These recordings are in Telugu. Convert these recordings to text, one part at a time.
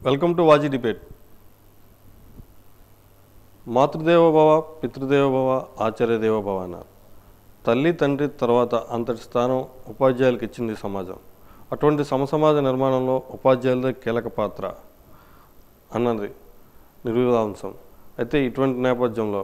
వెల్కమ్ టు వాజీ డిబేట్ మాతృదేవోభవ పితృదేవోభవ ఆచార్య దేవోభవ అన్నారు తల్లి తండ్రి తర్వాత అంతటి స్థానం ఉపాధ్యాయులకు ఇచ్చింది ఈ సమాజం అటువంటి సమసమాజ నిర్మాణంలో ఉపాధ్యాయులదే కీలక పాత్ర అన్నది నిర్వివాంశం అయితే ఇటువంటి నేపథ్యంలో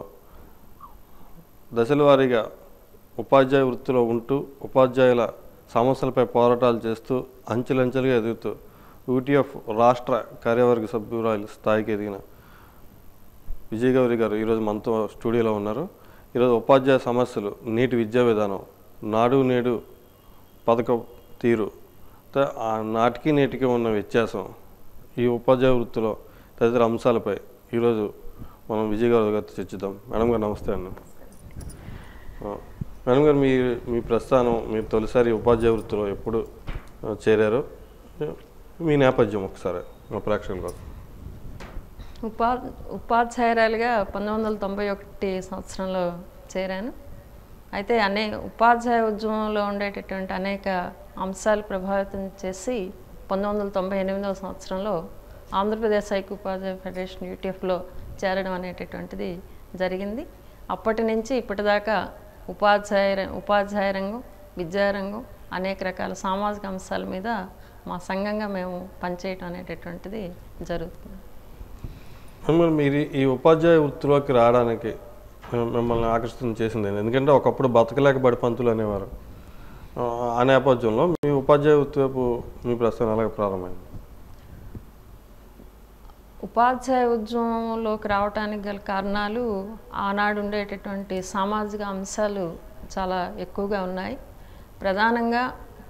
దశల వారీగా ఉపాధ్యాయ వృత్తిలో ఉంటూ ఉపాధ్యాయుల సమస్యలపై పోరాటాలు చేస్తూ అంచెలంచెలుగా ఎదుగుతూ యూటీఎఫ్ రాష్ట్ర కార్యవర్గ సభ్యురాలు స్థాయికి ఎదిగిన విజయ్ గౌరి గారు ఈరోజు మనతో స్టూడియోలో ఉన్నారు ఈరోజు ఉపాధ్యాయ సమస్యలు నీటి విద్యా విధానం నాడు నేడు పథకం తీరు త- ఆ నాటికి నేటికి ఉన్న వ్యత్యాసం ఈ ఉపాధ్యాయ వృత్తిలో తదితర అంశాలపై ఈరోజు మనం విజయ్ గౌరి గారితో చర్చిద్దాం మేడం గారు నమస్తే అండి ఆ, మేడం గారు మీ మీ ప్రస్థానం మీరు తొలిసారి ఉపాధ్యాయ వృత్తిలో ఎప్పుడు ఆ, చేరారు మీ నేపథ్యం ఒకసారి మా ప్రేక్షకుల కోసం ఉపా ఉపాధ్యాయురాలుగా పంతొమ్మిది వందల తొంభై ఒకటి సంవత్సరంలో చేరాను అయితే అనే ఉపాధ్యాయ ఉద్యమంలో ఉండేటటువంటి అనేక అంశాలు ప్రభావితం చేసి పంతొమ్మిది వందల తొంభై ఎనిమిదవ సంవత్సరంలో ఆంధ్రప్రదేశ్ ఐక్య ఉపాధ్యాయ ఫెడరేషన్ యూటీఎఫ్లో చేరడం అనేటటువంటిది జరిగింది అప్పటి నుంచి ఇప్పటిదాకా ఉపాధ్యాయ ర- ఉపాధ్యాయ రంగం విద్యారంగం అనేక రకాల సామాజిక అంశాల మీద మా సంఘంగా మేము పనిచేయటం అనేటటువంటిది జరుగుతుంది మిమ్మల్ని మీరు ఈ ఉపాధ్యాయ వృత్తిలోకి రావడానికి మిమ్- మిమ్మల్ని ఆకర్షితం చేసింది ఏంటి? ఎందుకంటే ఒకప్పుడు బతకలేక బడి పంతులు అనేవారు ఆ, ఆ నేపథ్యంలో మీ ఉపాధ్యాయ వృత్తి వైపు మీ ప్రస్థానం అలాగే ప్రారంభమైంది ఉపాధ్యాయ ఉద్యమంలోకి రావడానికి గల కారణాలు ఆనాడు ఉండేటటువంటి సామాజిక అంశాలు చాలా ఎక్కువగా ఉన్నాయి ప్రధానంగా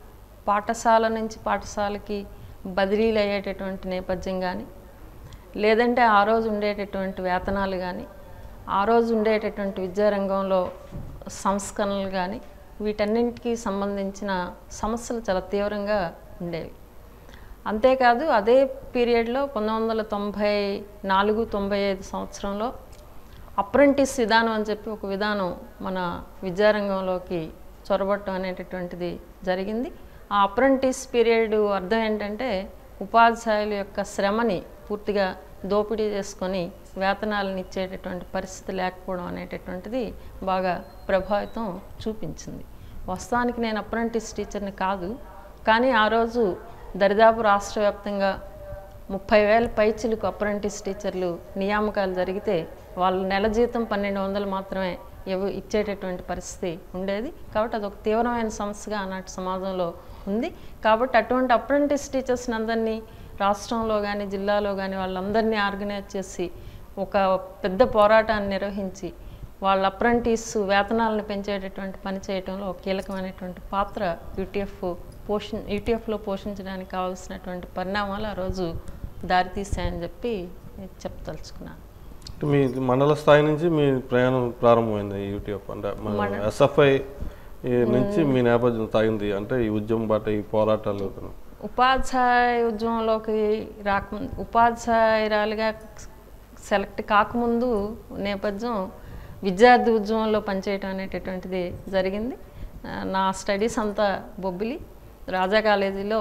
పాఠశాల నుంచి పాఠశాలకి బదిలీలు అయ్యేటటువంటి నేపథ్యం కానీ లేదంటే ఆ రోజు ఉండేటటువంటి వేతనాలు కానీ ఆ రోజు ఉండేటటువంటి విద్యారంగంలో సంస్కరణలు కానీ వీటన్నింటికి సంబంధించిన సమస్యలు చాలా తీవ్రంగా ఉండేవి అంతేకాదు అదే పీరియడ్లో పంతొమ్మిది వందల తొంభై నాలుగు తొంభై ఐదు సంవత్సరంలో అప్రెంటిస్ విధానం అని చెప్పి ఒక విధానం మన విద్యారంగంలోకి చొరబట్టం అనేటటువంటిది జరిగింది ఆ అప్రెంటిస్ పీరియడ్ అర్థం ఏంటంటే ఉపాధ్యాయుల యొక్క శ్రమని పూర్తిగా దోపిడీ చేసుకొని వేతనాలను ఇచ్చేటటువంటి పరిస్థితి లేకపోవడం అనేటటువంటిది బాగా ప్రభావితం చూపించింది వాస్తవానికి నేను అప్రెంటిస్ టీచర్ని కాదు కానీ ఆ రోజు దరిదాపు రాష్ట్ర వ్యాప్తంగా ముప్పై వేల పైచిలకు అప్రెంటిస్ టీచర్లు నియామకాలు జరిగితే వాళ్ళ నెల జీతం పన్నెండు వందలు మాత్రమే ఇవ్వ ఇచ్చేటటువంటి పరిస్థితి ఉండేది కాబట్టి అదొక తీవ్రమైన సమస్యగా ఆనాటి సమాజంలో ఉంది కాబట్టి అటువంటి అప్రెంటిస్ టీచర్స్ని అందరినీ రాష్ట్రంలో కానీ జిల్లాలో కానీ వాళ్ళందరినీ ఆర్గనైజ్ చేసి ఒక పెద్ద పోరాటాన్ని నిర్వహించి వాళ్ళ అప్రెంటిస్ వేతనాలను పెంచేటటువంటి పని చేయడంలో ఒక కీలకమైనటువంటి పాత్ర యూటీఎఫ్ పోషి యూటీఎఫ్లో పోషించడానికి కావాల్సినటువంటి పరిణామాలు ఆ రోజు దారితీసాయని చెప్పి చెప్పదలుచుకున్నాను అంటే మీ మండల స్థాయి నుంచి మీ ప్రయాణం ప్రారంభమైంది ఈ యూట్యూబ్ అంటే మన ఎస్ఎఫ్ఐ నుంచి మీ నేపథ్యం తాగింది అంటే ఈ ఉద్యమం బాట ఈ పోరాటాలు ఉపాధ్యాయ ఉద్యమంలోకి రాకముందు ఉపాధ్యాయురాలుగా సెలెక్ట్ కాకముందు నేపథ్యం విద్యార్థి ఉద్యమంలో పనిచేయటం అనేటటువంటిది జరిగింది ఆ, నా స్టడీస్ అంతా బొబ్బిలి రాజా కాలేజీలో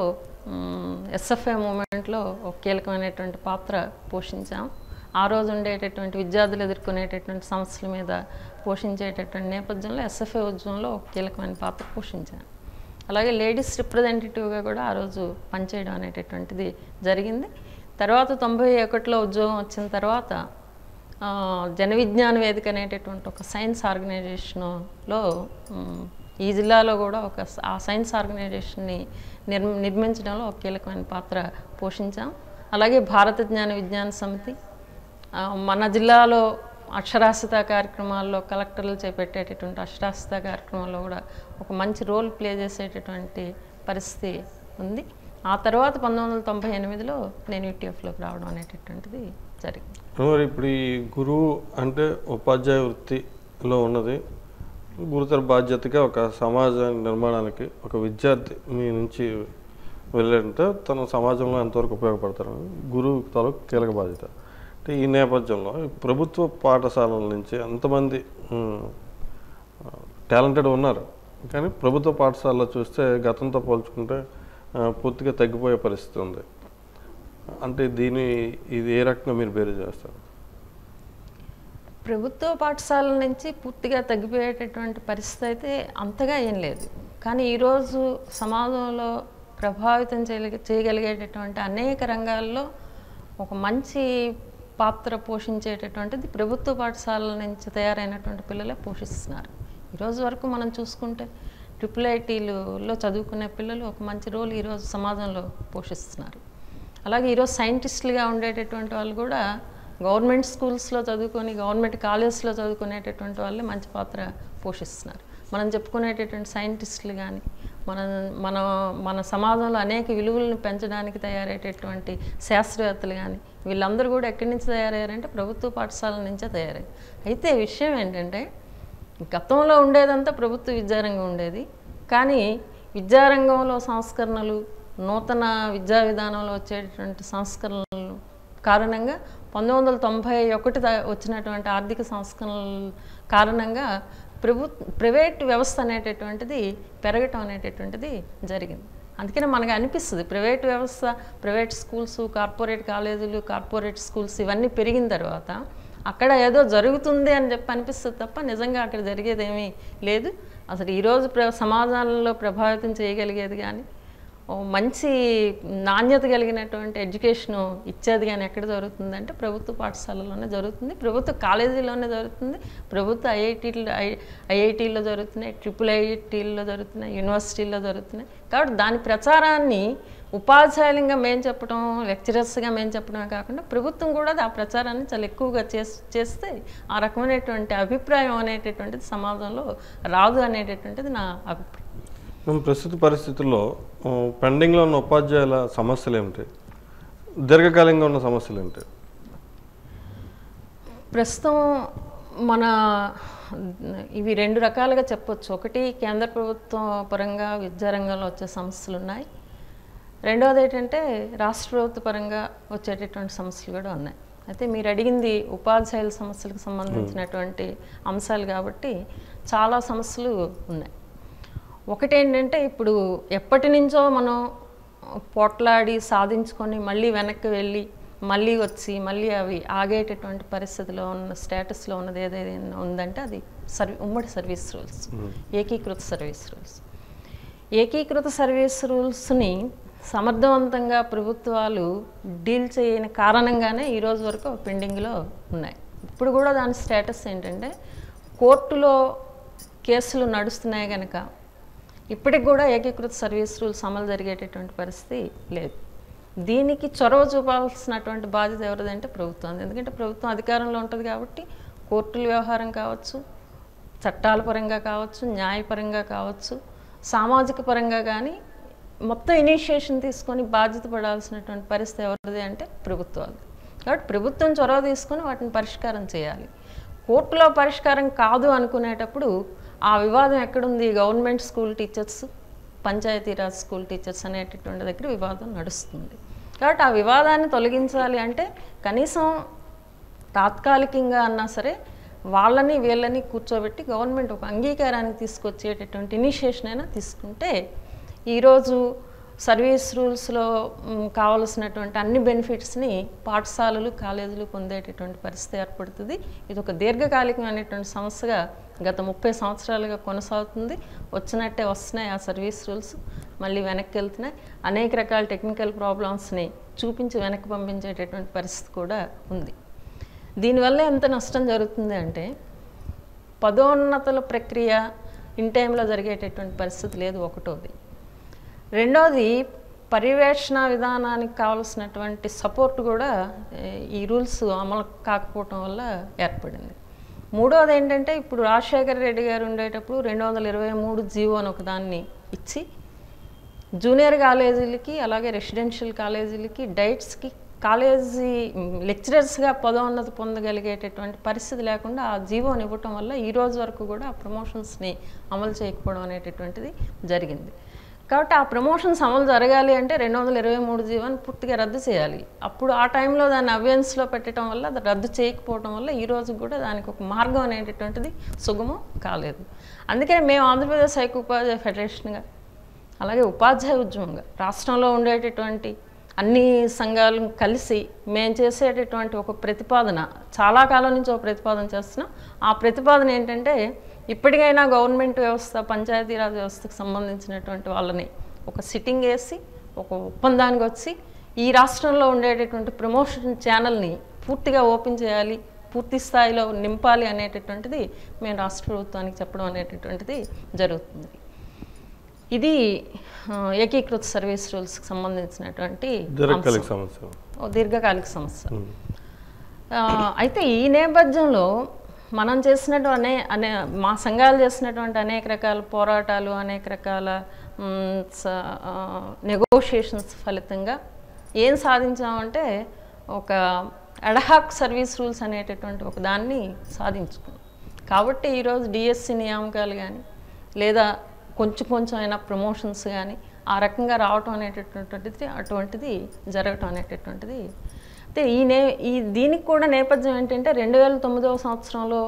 ఎస్ఎఫ్ఐ మూమెంట్లో ఒక కీలకమైనటువంటి పాత్ర పోషించాం ఆ రోజు ఉండేటటువంటి విద్యార్థులు ఎదుర్కొనేటటువంటి సమస్యల మీద పోషించేటటువంటి నేపథ్యంలో ఎస్ఎఫ్ఐ ఉద్యమంలో ఒక కీలకమైన పాత్ర పోషించాను అలాగే లేడీస్ రిప్రజెంటేటివ్గా కూడా ఆ రోజు పనిచేయడం అనేటటువంటిది జరిగింది తర్వాత తొంభై ఒకటిలో ఉద్యోగం వచ్చిన తర్వాత ఆ, జన విజ్ఞాన వేదిక అనేటటువంటి ఒక సైన్స్ ఆర్గనైజేషన్లో మ్, ఈ జిల్లాలో కూడా ఒక స- ఆ సైన్స్ ఆర్గనైజేషన్ని నిర్ నిర్మించడంలో ఒక కీలకమైన పాత్ర పోషించాం అలాగే భారత జ్ఞాన విజ్ఞాన సమితి ఆ, మన జిల్లాలో అక్షరాస్యత కార్యక్రమాల్లో కలెక్టర్లు చేపట్టేటటువంటి అక్షరాస్యత కార్యక్రమాల్లో కూడా ఒక మంచి రోల్ ప్లే చేసేటటువంటి పరిస్థితి ఉంది ఆ తర్వాత పంతొమ్మిది వందల తొంభై ఎనిమిదిలో నేను యూటీఎఫ్లోకి రావడం అనేటటువంటిది జరిగింది మరి ఇప్పుడు ఈ గురువు అంటే ఉపాధ్యాయ వృత్తిలో ఉన్నది గురుతర బాధ్యతగా ఒక సమాజ నిర్మాణానికి ఒక విద్యార్థి మీ నుంచి వెళ్ళాడంటే తన సమాజంలో ఎంతవరకు ఉపయోగపడతారు గురువు తాలూకు కీలక బాధ్యత అంటే ఈ నేపథ్యంలో ఈ ప్రభుత్వ పాఠశాలల నుంచి ఎంతమంది టాలెంటెడ్ ఉన్నారు కానీ ప్రభుత్వ పాఠశాలలో చూస్తే గతంతో పోల్చుకుంటే ఆ, పూర్తిగా తగ్గిపోయే పరిస్థితి ఉంది అంటే దీని ఇది ఏ రకంగా మీరు బేరు చేస్తారు ప్రభుత్వ పాఠశాలల నుంచి పూర్తిగా తగ్గిపోయేటటువంటి పరిస్థితి అయితే అంతగా ఏం లేదు కానీ ఈరోజు సమాజంలో ప్రభావితం చేయగలిగే చేయగలిగేటటువంటి అనేక రంగాల్లో ఒక మంచి పాత్ర పోషించేటటువంటిది ప్రభుత్వ పాఠశాలల నుంచి తయారైనటువంటి పిల్లలే పోషిస్తున్నారు ఈరోజు వరకు మనం చూసుకుంటే ట్రిపుల్ ఐటీలలో చదువుకునే పిల్లలు ఒక మంచి రోల్ ఈరోజు సమాజంలో పోషిస్తున్నారు అలాగే ఈరోజు సైంటిస్టులుగా ఉండేటటువంటి వాళ్ళు కూడా గవర్నమెంట్ స్కూల్స్లో చదువుకొని గవర్నమెంట్ కాలేజ్లో చదువుకునేటటువంటి వాళ్ళే మంచి పాత్ర పోషిస్తున్నారు మనం చెప్పుకునేటటువంటి సైంటిస్టులు కానీ మన మన మన సమాజంలో అనేక విలువలను పెంచడానికి తయారయ్యేటటువంటి శాస్త్రవేత్తలు కానీ వీళ్ళందరూ కూడా ఎక్కడి నుంచి తయారయ్యారంటే ప్రభుత్వ పాఠశాలల నుంచే తయారయ్యారు అయితే విషయం ఏంటంటే గతంలో ఉండేదంతా ప్రభుత్వ విద్యారంగం ఉండేది కానీ విద్యారంగంలో సంస్కరణలు నూతన విద్యా విధానంలో వచ్చేటటువంటి సంస్కరణలు కారణంగా పంతొమ్మిది వందల తొంభై ఒకటి దా- వచ్చినటువంటి ఆర్థిక సంస్కరణల కారణంగా ప్రభు ప్రైవేట్ వ్యవస్థ అనేటటువంటిది పెరగటం అనేటటువంటిది జరిగింది అందుకనే మనకు అనిపిస్తుంది ప్రైవేట్ వ్యవస్థ ప్రైవేట్ స్కూల్స్ కార్పొరేట్ కాలేజీలు కార్పొరేట్ స్కూల్స్ ఇవన్నీ పెరిగిన తర్వాత అక్కడ ఏదో జరుగుతుంది అని చెప్పి అనిపిస్తుంది తప్ప నిజంగా అక్కడ జరిగేది ఏమీ లేదు అసలు ఈరోజు ప్ర సమాజాలలో ప్రభావితం చేయగలిగేది కానీ ఓ మంచి నాణ్యత కలిగినటువంటి ఎడ్యుకేషన్ ఇచ్చేది కానీ ఎక్కడ జరుగుతుందంటే ప్రభుత్వ పాఠశాలలోనే జరుగుతుంది ప్రభుత్వ కాలేజీలోనే జరుగుతుంది ప్రభుత్వ ఐఐటీలో ఐఐటీలో జరుగుతున్నాయి ట్రిపుల్ ఐఐటీల్లో జరుగుతున్నాయి యూనివర్సిటీల్లో జరుగుతున్నాయి కాబట్టి దాని ప్రచారాన్ని ఉపాధ్యాయులంగా మేము చెప్పడం లెక్చరర్స్గా మేము చెప్పడమే కాకుండా ప్రభుత్వం కూడా ఆ ప్రచారాన్ని చాలా ఎక్కువగా చేస్ చేస్తే ఆ రకమైనటువంటి అభిప్రాయం అనేటటువంటిది సమాజంలో రాదు అనేటటువంటిది నా అభిప్రాయం మనం ప్రస్తుత పరిస్థితుల్లో ఆ, పెండింగ్లో ఉన్న ఉపాధ్యాయుల సమస్యలు ఏమిటి దీర్ఘకాలికంగా ఉన్న సమస్యలు ఏమిటి ప్రస్తుతం మన ఇవి రెండు రకాలుగా చెప్పొచ్చు ఒకటి కేంద్ర ప్రభుత్వం పరంగా విద్యారంగంలో వచ్చే సమస్యలు ఉన్నాయి రెండవది ఏంటంటే రాష్ట్ర ప్రభుత్వ పరంగా వచ్చేటటువంటి సమస్యలు కూడా ఉన్నాయి అయితే మీరు అడిగింది ఉపాధ్యాయుల సమస్యలకు సంబంధించినటువంటి అంశాలు కాబట్టి చాలా సమస్యలు ఉన్నాయి ఒకటి ఏంటంటే ఇప్పుడు ఎప్పటి నుంచో మనం పోట్లాడి సాధించుకొని మళ్ళీ వెనక్కి వెళ్ళి మళ్ళీ వచ్చి మళ్ళీ అవి ఆగేటటువంటి పరిస్థితిలో ఉన్న స్టేటస్లో ఉన్నది ఏదైనా ఉందంటే అది సర్వీ ఉమ్మడి సర్వీస్ రూల్స్ ఏకీకృత సర్వీస్ రూల్స్ ఏకీకృత సర్వీస్ రూల్స్ని సమర్థవంతంగా ప్రభుత్వాలు డీల్ చేయని కారణంగానే ఈ రోజు వరకు పెండింగ్లో ఉన్నాయి ఇప్పుడు కూడా దాని స్టేటస్ ఏంటంటే కోర్టులో కేసులు నడుస్తున్నాయి కనుక ఇప్పటికి కూడా ఏకీకృత సర్వీస్ రూల్స్ అమలు జరిగేటటువంటి పరిస్థితి లేదు దీనికి చొరవ చూపాల్సినటువంటి బాధ్యత ఎవరిదంటే ప్రభుత్వం ఎందుకంటే ప్రభుత్వం అధికారంలో ఉంటుంది కాబట్టి కోర్టుల వ్యవహారం కావచ్చు చట్టాల పరంగా కావచ్చు న్యాయపరంగా కావచ్చు సామాజిక పరంగా కానీ మొత్తం ఇనిషియేషన్ తీసుకొని బాధ్యత పడాల్సినటువంటి పరిస్థితి ఎవరిది అంటే ప్రభుత్వాలు కాబట్టి ప్రభుత్వం చొరవ తీసుకొని వాటిని పరిష్కారం చేయాలి కోర్టులో పరిష్కారం కాదు అనుకునేటప్పుడు ఆ వివాదం ఎక్కడుంది government school teachers Panchayati Raj school teachers అనేటటువంటి దగ్గర వివాదం నడుస్తుంది కాబట్టి ఆ వివాదాన్ని తొలగించాలి అంటే కనీసం తాత్కాలికంగా అన్నా సరే వాళ్ళని వీళ్ళని కూర్చోబెట్టి గవర్నమెంట్ ఒక అంగీకారానికి తీసుకొచ్చేటటువంటి ఇనిషియేషన్ అయినా తీసుకుంటే ఈరోజు సర్వీస్ రూల్స్లో మ్, కావలసినటువంటి అన్ని బెనిఫిట్స్ని పాఠశాలలు కాలేజీలు పొందేటటువంటి పరిస్థితి ఏర్పడుతుంది ఇది ఒక దీర్ఘకాలికమైనటువంటి సమస్యగా గత ముప్పై సంవత్సరాలుగా కొనసాగుతుంది వచ్చినట్టే వస్తున్నాయి ఆ సర్వీస్ రూల్స్ మళ్ళీ వెనక్కి వెళ్తున్నాయి అనేక రకాల టెక్నికల్ ప్రాబ్లమ్స్ని చూపించి వెనక్కి పంపించేటటువంటి పరిస్థితి కూడా ఉంది దీనివల్ల ఎంత నష్టం జరుగుతుంది అంటే పదోన్నతుల ప్రక్రియ ఇన్ టైంలో జరిగేటటువంటి పరిస్థితి లేదు ఒకటోది రెండోది పర్యవేక్షణ విధానానికి కావాల్సినటువంటి సపోర్ట్ కూడా ఏ, ఈ రూల్స్ అమలు కాకపోవటం వల్ల ఏర్పడింది మూడోది ఏంటంటే ఇప్పుడు రాజశేఖర రెడ్డి గారు ఉండేటప్పుడు రెండు వందల ఇరవై మూడు జీవో అని ఒక దాన్ని ఇచ్చి జూనియర్ కాలేజీలకి అలాగే రెసిడెన్షియల్ కాలేజీలకి డైట్స్కి కాలేజీ లెక్చరర్స్గా పదోన్నతి పొందగలిగేటటువంటి పరిస్థితి లేకుండా ఆ జీవోని ఇవ్వటం వల్ల ఈ రోజు వరకు కూడా ఆ ప్రమోషన్స్ని అమలు చేయకపోవడం అనేటటువంటిది జరిగింది కాబట్టి ఆ ప్రమోషన్స్ అమలు జరగాలి అంటే రెండు వందల ఇరవై మూడు జీవోని పూర్తిగా రద్దు చేయాలి అప్పుడు ఆ టైంలో దాన్ని అవేన్స్లో పెట్టడం వల్ల అది రద్దు చేయకపోవడం వల్ల ఈ రోజు కూడా దానికి ఒక మార్గం అనేటటువంటిది సుగమం కాలేదు అందుకని మేము ఆంధ్రప్రదేశ్ హైకోపాధ్యాయ ఫెడరేషన్గా అలాగే ఉపాధ్యాయ ఉద్యమంగా రాష్ట్రంలో ఉండేటటువంటి అన్ని సంఘాలు కలిసి మేము చేసేటటువంటి ఒక ప్రతిపాదన చాలా కాలం నుంచి ఒక ప్రతిపాదన చేస్తున్నాం ఆ ప్రతిపాదన ఏంటంటే ఇప్పటికైనా గవర్నమెంట్ వ్యవస్థ పంచాయతీరాజ్ వ్యవస్థకు సంబంధించినటువంటి వాళ్ళని ఒక సిట్టింగ్ వేసి ఒక ఒప్పందానికి వచ్చి ఈ రాష్ట్రంలో ఉండేటటువంటి ప్రమోషన్ ఛానల్ని పూర్తిగా ఓపెన్ చేయాలి పూర్తి స్థాయిలో నింపాలి అనేటటువంటిది మేము రాష్ట్ర ప్రభుత్వానికి చెప్పడం అనేటటువంటిది జరుగుతుంది ఇది ఆ, ఏకీకృత సర్వీస్ రూల్స్కి సంబంధించినటువంటి దీర్ఘకాలిక సమస్య ఓ దీర్ఘకాలిక సమస్య ఆ, అయితే ఈ నేపథ్యంలో మనం చేసినట్టు అనే అనే మా సంఘాలు చేసినటువంటి అనేక రకాల పోరాటాలు అనేక రకాల నెగోషియేషన్స్ ఫలితంగా ఏం సాధించామంటే ఒక అడహాక్ సర్వీస్ రూల్స్ అనేటటువంటి ఒక దాన్ని సాధించుకున్నాం కాబట్టి ఈరోజు డిఎస్సి నియామకాలు కానీ లేదా కొంచెం కొంచెం అయినా ప్రమోషన్స్ కానీ ఆ రకంగా రావటం అనేటటువంటిది అటువంటిది జరగటం అనేటటువంటిది అయితే ఈ నే ఈ దీనికి కూడా నేపథ్యం ఏంటంటే రెండు వేల తొమ్మిదవ సంవత్సరంలో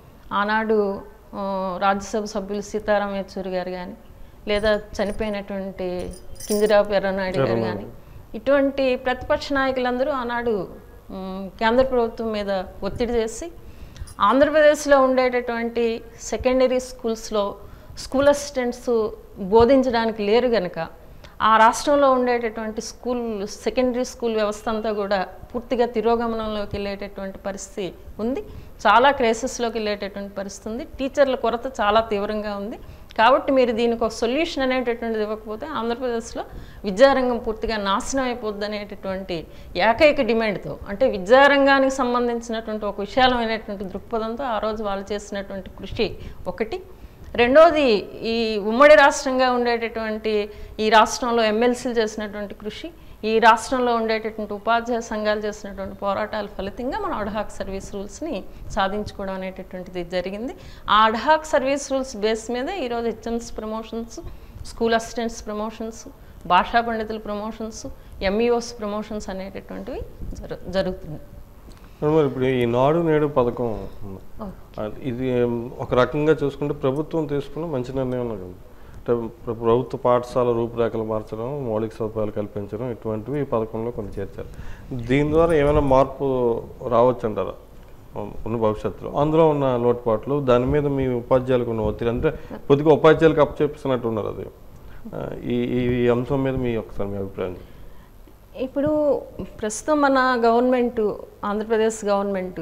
ఆనాడు ఆ, రాజ్యసభ సభ్యులు సీతారాం యేచూరి గారు కానీ లేదా చనిపోయినటువంటి కింజరాపు ఎర్రనాయుడు గారు కానీ ఇటువంటి ప్రతిపక్ష నాయకులందరూ ఆనాడు మ్, కేంద్ర ప్రభుత్వం మీద ఒత్తిడి చేసి ఆంధ్రప్రదేశ్లో ఉండేటటువంటి సెకండరీ స్కూల్స్లో స్కూల్ అసిస్టెంట్స్ బోధించడానికి లేరు గనక ఆ రాష్ట్రంలో ఉండేటటువంటి స్కూల్ సెకండరీ స్కూల్ వ్యవస్థ అంతా కూడా పూర్తిగా తిరోగమనంలోకి వెళ్ళేటటువంటి పరిస్థితి ఉంది చాలా క్రైసిస్లోకి వెళ్ళేటటువంటి పరిస్థితి ఉంది టీచర్ల కొరత చాలా తీవ్రంగా ఉంది కాబట్టి మీరు దీనికి ఒక సొల్యూషన్ అనేటటువంటిది ఇవ్వకపోతే ఆంధ్రప్రదేశ్లో విద్యారంగం పూర్తిగా నాశనం అయిపోద్ది అనేటటువంటి ఏకైక డిమాండ్తో అంటే విద్యారంగానికి సంబంధించినటువంటి ఒక విశాలమైనటువంటి దృక్పథంతో ఆ రోజు వాళ్ళు చేసినటువంటి కృషి ఒకటి రెండోది ఈ ఉమ్మడి రాష్ట్రంగా ఉండేటటువంటి ఈ రాష్ట్రంలో ఎమ్మెల్సీలు చేసినటువంటి కృషి ఈ రాష్ట్రంలో ఉండేటటువంటి ఉపాధ్యాయ సంఘాలు చేసినటువంటి పోరాటాల ఫలితంగా మనం అడ్హాక్ సర్వీస్ రూల్స్ని సాధించుకోవడం అనేటటువంటిది జరిగింది ఆ అడ్హాక్ సర్వీస్ రూల్స్ బేస్ మీద ఈరోజు HMs promotions school assistants promotions భాషా పండితుల ప్రమోషన్స్ ఎంఈఓస్ ప్రమోషన్స్ అనేటటువంటివి జరు జరుగుతుంది మేడం, మరి ఇప్పుడు ఈ నాడు నేడు పథకం ఉంది. అది- ఇది ఏం, ఒక రకంగా చూసుకుంటే ప్రభుత్వం తీసుకున్న మంచి నిర్ణయం ఉన్నది అంటే ప్ర- ప్రభుత్వ పాఠశాల రూపురేఖలు మార్చడం మౌలిక సదుపాయాలు కల్పించడం ఇటువంటివి ఈ పథకంలో కొన్ని చేర్చారు దీని ద్వారా ఏమైనా మార్పు రావచ్చు అంటారా ఉన్న భవిష్యత్తులో అందులో ఉన్న లోటుపాట్లు దాని మీద మీ ఉపాధ్యాయులకు ఉన్న ఒత్తిడి అంటే కొద్దిగా ఉపాధ్యాయులకు అప్పచెప్పిస్తున్నట్టు ఉన్నారు అది ఆ, ఈ ఈ అంశం మీద మీ ఒకసారి మీ అభిప్రాయం ఇప్పుడు ప్రస్తుతం మన గవర్నమెంట్ ఆంధ్రప్రదేశ్ గవర్నమెంట్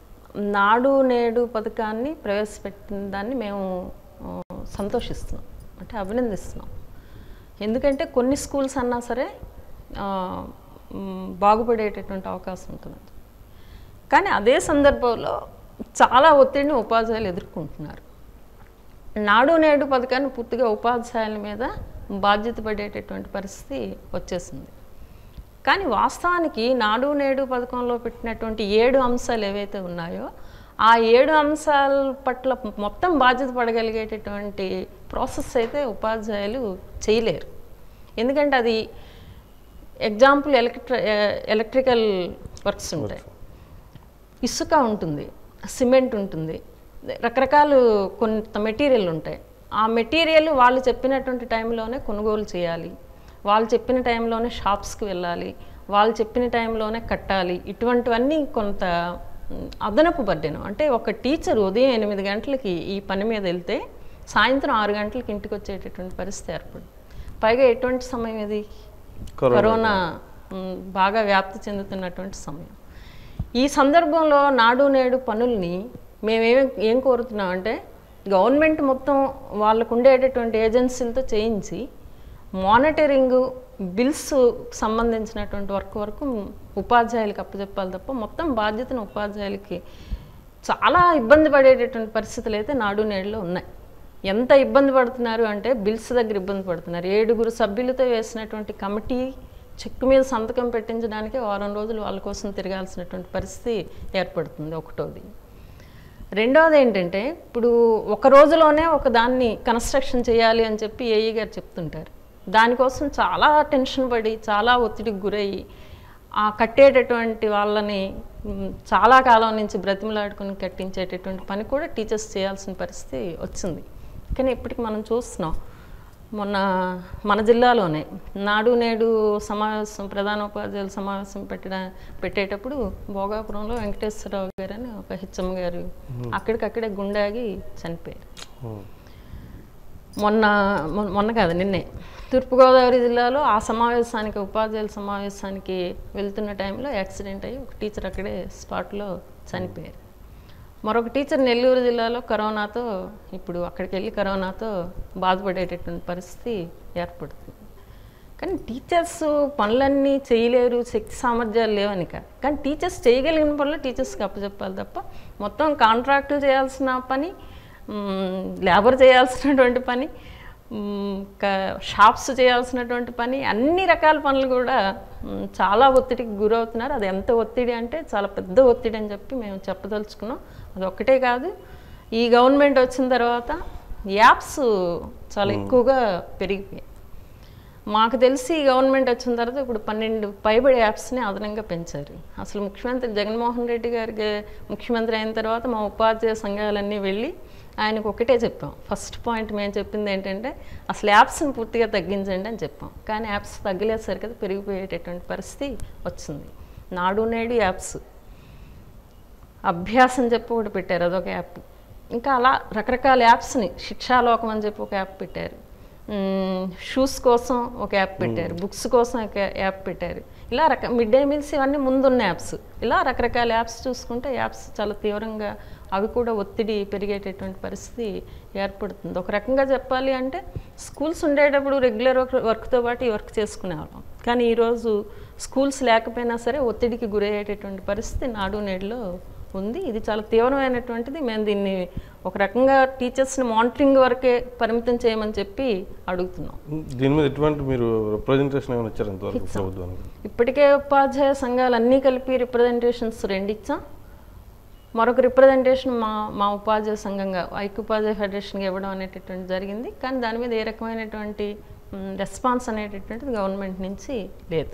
నాడు నేడు పథకాన్ని ప్రవేశపెట్టిన దాన్ని మేము ఆ, సంతోషిస్తున్నాం అంటే అభినందిస్తున్నాం ఎందుకంటే కొన్ని స్కూల్స్ అన్నా సరే ఆ, మ్, బాగుపడేటటువంటి అవకాశం ఉంటుంది కానీ అదే సందర్భంలో చాలా ఒత్తిడిని ఉపాధ్యాయులు ఎదుర్కొంటున్నారు నాడు నేడు పథకాన్ని పూర్తిగా ఉపాధ్యాయుల మీద బాధ్యత పడేటటువంటి పరిస్థితి వచ్చేసింది కానీ వాస్తవానికి నాడు నేడు పథకంలో పెట్టినటువంటి ఏడు అంశాలు ఏవైతే ఉన్నాయో ఆ ఏడు అంశాల పట్ల మొత్తం బాధ్యత పడగలిగేటటువంటి ప్రాసెస్ అయితే ఉపాధ్యాయులు చేయలేరు ఎందుకంటే అది ఎగ్జాంపుల్ ఎలక్ట్ర ఎలక్ట్రికల్ వర్క్స్ ఉంటాయి ఇసుక ఉంటుంది సిమెంట్ ఉంటుంది రకరకాల కొంత మెటీరియల్ ఉంటాయి ఆ మెటీరియల్ వాళ్ళు చెప్పినటువంటి టైంలోనే కొనుగోలు చేయాలి వాళ్ళు చెప్పిన టైంలోనే షాప్స్కి వెళ్ళాలి వాళ్ళు చెప్పిన టైంలోనే కట్టాలి ఇటువంటివన్నీ కొంత మ్, అదనపు బర్డెను అంటే ఒక టీచర్ ఉదయం ఎనిమిది గంటలకి ఈ పని మీద వెళ్తే సాయంత్రం ఆరు గంటలకి ఇంటికి వచ్చేటటువంటి పరిస్థితి ఏర్పడింది పైగా ఎటువంటి సమయం ఇది కరోనా. కరోనా మ్, బాగా వ్యాప్తి చెందుతున్నటువంటి సమయం ఈ సందర్భంలో నాడు నేడు పనుల్ని మేమేం ఏం కోరుతున్నాం అంటే గవర్నమెంట్ మొత్తం వాళ్ళకు ఉండేటటువంటి ఏజెన్సీలతో చేయించి మానిటరింగ్ బిల్స్ సంబంధించినటువంటి వర్క్ వరకు ఉపాధ్యాయులకు అప్పచెప్పాలి తప్ప మొత్తం బాధ్యతను ఉపాధ్యాయులకి చాలా ఇబ్బంది పడేటటువంటి పరిస్థితులు అయితే నాడు నేడులో ఉన్నాయి ఎంత ఇబ్బంది పడుతున్నారు అంటే బిల్స్ దగ్గర ఇబ్బంది పడుతున్నారు ఏడుగురు సభ్యులతో వేసినటువంటి కమిటీ చెక్ మీద సంతకం పెట్టించడానికి వారం రోజులు వాళ్ళ కోసం తిరగాల్సినటువంటి పరిస్థితి ఏర్పడుతుంది ఒకటోది రెండవది ఏంటంటే ఇప్పుడు ఒక రోజులోనే ఒక దాన్ని కన్స్ట్రక్షన్ చేయాలి అని చెప్పి ఏఈ గారు చెప్తుంటారు దానికోసం చాలా టెన్షన్ పడి చాలా ఒత్తిడికి గురయ్యి ఆ కట్టేటటువంటి వాళ్ళని మ్, చాలా కాలం నుంచి బ్రతిమలాడుకుని కట్టించేటటువంటి పని కూడా టీచర్స్ చేయాల్సిన పరిస్థితి వచ్చింది కానీ ఇప్పటికి మనం చూస్తున్నాం మొన్న మన జిల్లాలోనే నాడు నేడు సమావేశం ప్రధాన ఉపాధ్యాయుల సమావేశం పెట్టడ పెట్టేటప్పుడు భోగాపురంలో వెంకటేశ్వరరావు గారు అని ఒక హెచ్ఎం గారు అక్కడికక్కడే గుండాగి చనిపోయారు ఉమ్. మొన్న మొ- మొన్న కాదు నిన్నే తూర్పుగోదావరి జిల్లాలో ఆ సమావేశానికి ఉపాధ్యాయుల సమావేశానికి వెళ్తున్న టైంలో యాక్సిడెంట్ అయ్యి ఒక టీచర్ అక్కడే స్పాట్లో చనిపోయారు మరొక టీచర్ నెల్లూరు జిల్లాలో కరోనాతో ఇప్పుడు అక్కడికి వెళ్ళి కరోనాతో బాధపడేటటువంటి పరిస్థితి ఏర్పడుతుంది కానీ టీచర్స్ పనులన్నీ చేయలేరు శక్తి సామర్థ్యాలు లేవని కాదు కానీ టీచర్స్ చేయగలిగిన పనులు టీచర్స్కి అప్పచెప్పాలి తప్ప మొత్తం కాంట్రాక్టులు చేయాల్సిన పని మ్, లేబర్ చేయాల్సినటువంటి పని మ్, క- షాప్స్ చేయాల్సినటువంటి పని అన్ని రకాల పనులు కూడా మ్, చాలా ఒత్తిడికి గురవుతున్నారు అది ఎంత ఒత్తిడి అంటే చాలా పెద్ద ఒత్తిడి అని చెప్పి మేము చెప్పదలుచుకున్నాం అది ఒక్కటే కాదు ఈ గవర్నమెంట్ వచ్చిన తర్వాత యాప్స్ చాలా ఎక్కువగా పెరిగిపోయాయి మాకు తెలిసి ఈ గవర్నమెంట్ వచ్చిన తర్వాత ఇప్పుడు పన్నెండు పైబడి యాప్స్ని అదనంగా పెంచారు అసలు ముఖ్యమంత్రి జగన్మోహన్ రెడ్డి గారికి ముఖ్యమంత్రి అయిన తర్వాత మా ఉపాధ్యాయ సంఘాలన్నీ వెళ్ళి ఆయనకు ఒకటే చెప్పాం ఫస్ట్ పాయింట్ మేము చెప్పింది ఏంటంటే అసలు యాప్స్ని పూర్తిగా తగ్గించండి అని చెప్పాం కానీ యాప్స్ తగ్గలేసరికి అది పెరిగిపోయేటటువంటి పరిస్థితి వచ్చింది నాడు నేడు యాప్స్ అభ్యాసం చెప్పి ఒకటి పెట్టారు అదొక యాప్ ఇంకా అలా రకరకాల యాప్స్ని శిక్షాలోకం అని చెప్పి ఒక యాప్ పెట్టారు షూస్ కోసం ఒక యాప్ పెట్టారు బుక్స్ కోసం ఒక యాప్ పెట్టారు ఇలా రక మిడ్ డే మీల్స్ ఇవన్నీ ముందున్న యాప్స్ ఇలా రకరకాల యాప్స్ చూసుకుంటే యాప్స్ చాలా తీవ్రంగా అవి కూడా ఒత్తిడి పెరిగేటటువంటి పరిస్థితి ఏర్పడుతుంది ఒక రకంగా చెప్పాలి అంటే స్కూల్స్ ఉండేటప్పుడు రెగ్యులర్ వర్క్తో పాటు ఈ వర్క్ చేసుకునేవాళ్ళం కానీ ఈరోజు స్కూల్స్ లేకపోయినా సరే ఒత్తిడికి గురయ్యేటటువంటి పరిస్థితి నాడు నేడులో ఉంది ఇది చాలా తీవ్రమైనటువంటిది మేము దీన్ని ఒక రకంగా టీచర్స్ని మానిటరింగ్ వరకే పరిమితం చేయమని చెప్పి అడుగుతున్నాం దీని మీద ఎటువంటి మీరు రిప్రజెంటేషన్ ఏమైనా ఇచ్చారు ఇంతవరకు ప్రభుత్వానికి ఇప్పటికే ఉపాధ్యాయ సంఘాలు అన్నీ కలిపి రిప్రజెంటేషన్స్ రెండు ఇచ్చాం మరొక రిప్రజెంటేషన్ మా మా ఉపాధ్యాయ సంఘంగా ఐక్య ఉపాధ్యాయ ఫెడరేషన్కి ఇవ్వడం అనేటటువంటి జరిగింది కానీ దాని మీద ఏ రకమైనటువంటి రెస్పాన్స్ అనేటటువంటిది గవర్నమెంట్ నుంచి లేదు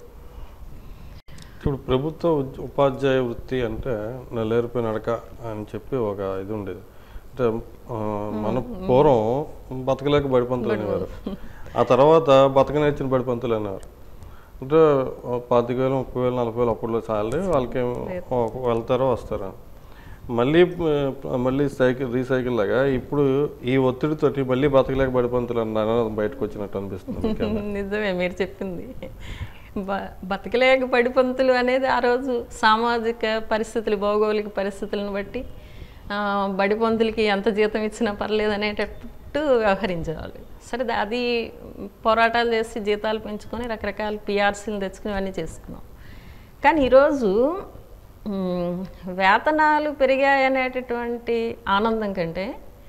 ఇప్పుడు ప్రభుత్వ ఉద్- ఉపాధ్యాయ వృత్తి అంటే నెల్లేరుపై నడక అని చెప్పి ఒక ఇది ఉండేది అంటే ఆ, మన పూర్వం బతకలేక బడిపంతులు అనేవారు ఆ తర్వాత బతక నేర్చిన బడిపంతులు అనేవారు అంటే ఓ పాతిక వేలు ముప్పై వేలు నలభై వేలు అప్పుడులో సాలరీ వాళ్ళకి వెళ్తారో వస్తారో మళ్ళీ ఆ, మళ్ళీ సైకిల్ రీసైకిల్ లాగా ఇప్పుడు ఈ ఒత్తిడితోటి మళ్ళీ బతకలేక బడిపంతులు అన్నారు బయటకు వచ్చినట్టు అనిపిస్తుంది మీకేమన్నా? నిజమే మీరు చెప్పింది బ బతకలేక పడిపంతులు అనేది ఆ రోజు సామాజిక పరిస్థితులు భౌగోళిక పరిస్థితులను బట్టి ఆ, బడిపంతులకి ఎంత జీతం ఇచ్చినా పర్లేదు అనేటట్టు వ్యవహరించేవాళ్ళు సరే దా- అది పోరాటాలు చేసి జీతాలు పెంచుకొని రకరకాల పిఆర్సీలు తెచ్చుకుని ఇవన్నీ చేసుకున్నాం కానీ ఈరోజు మ్, వేతనాలు పెరిగాయనేటటువంటి ఆనందం కంటే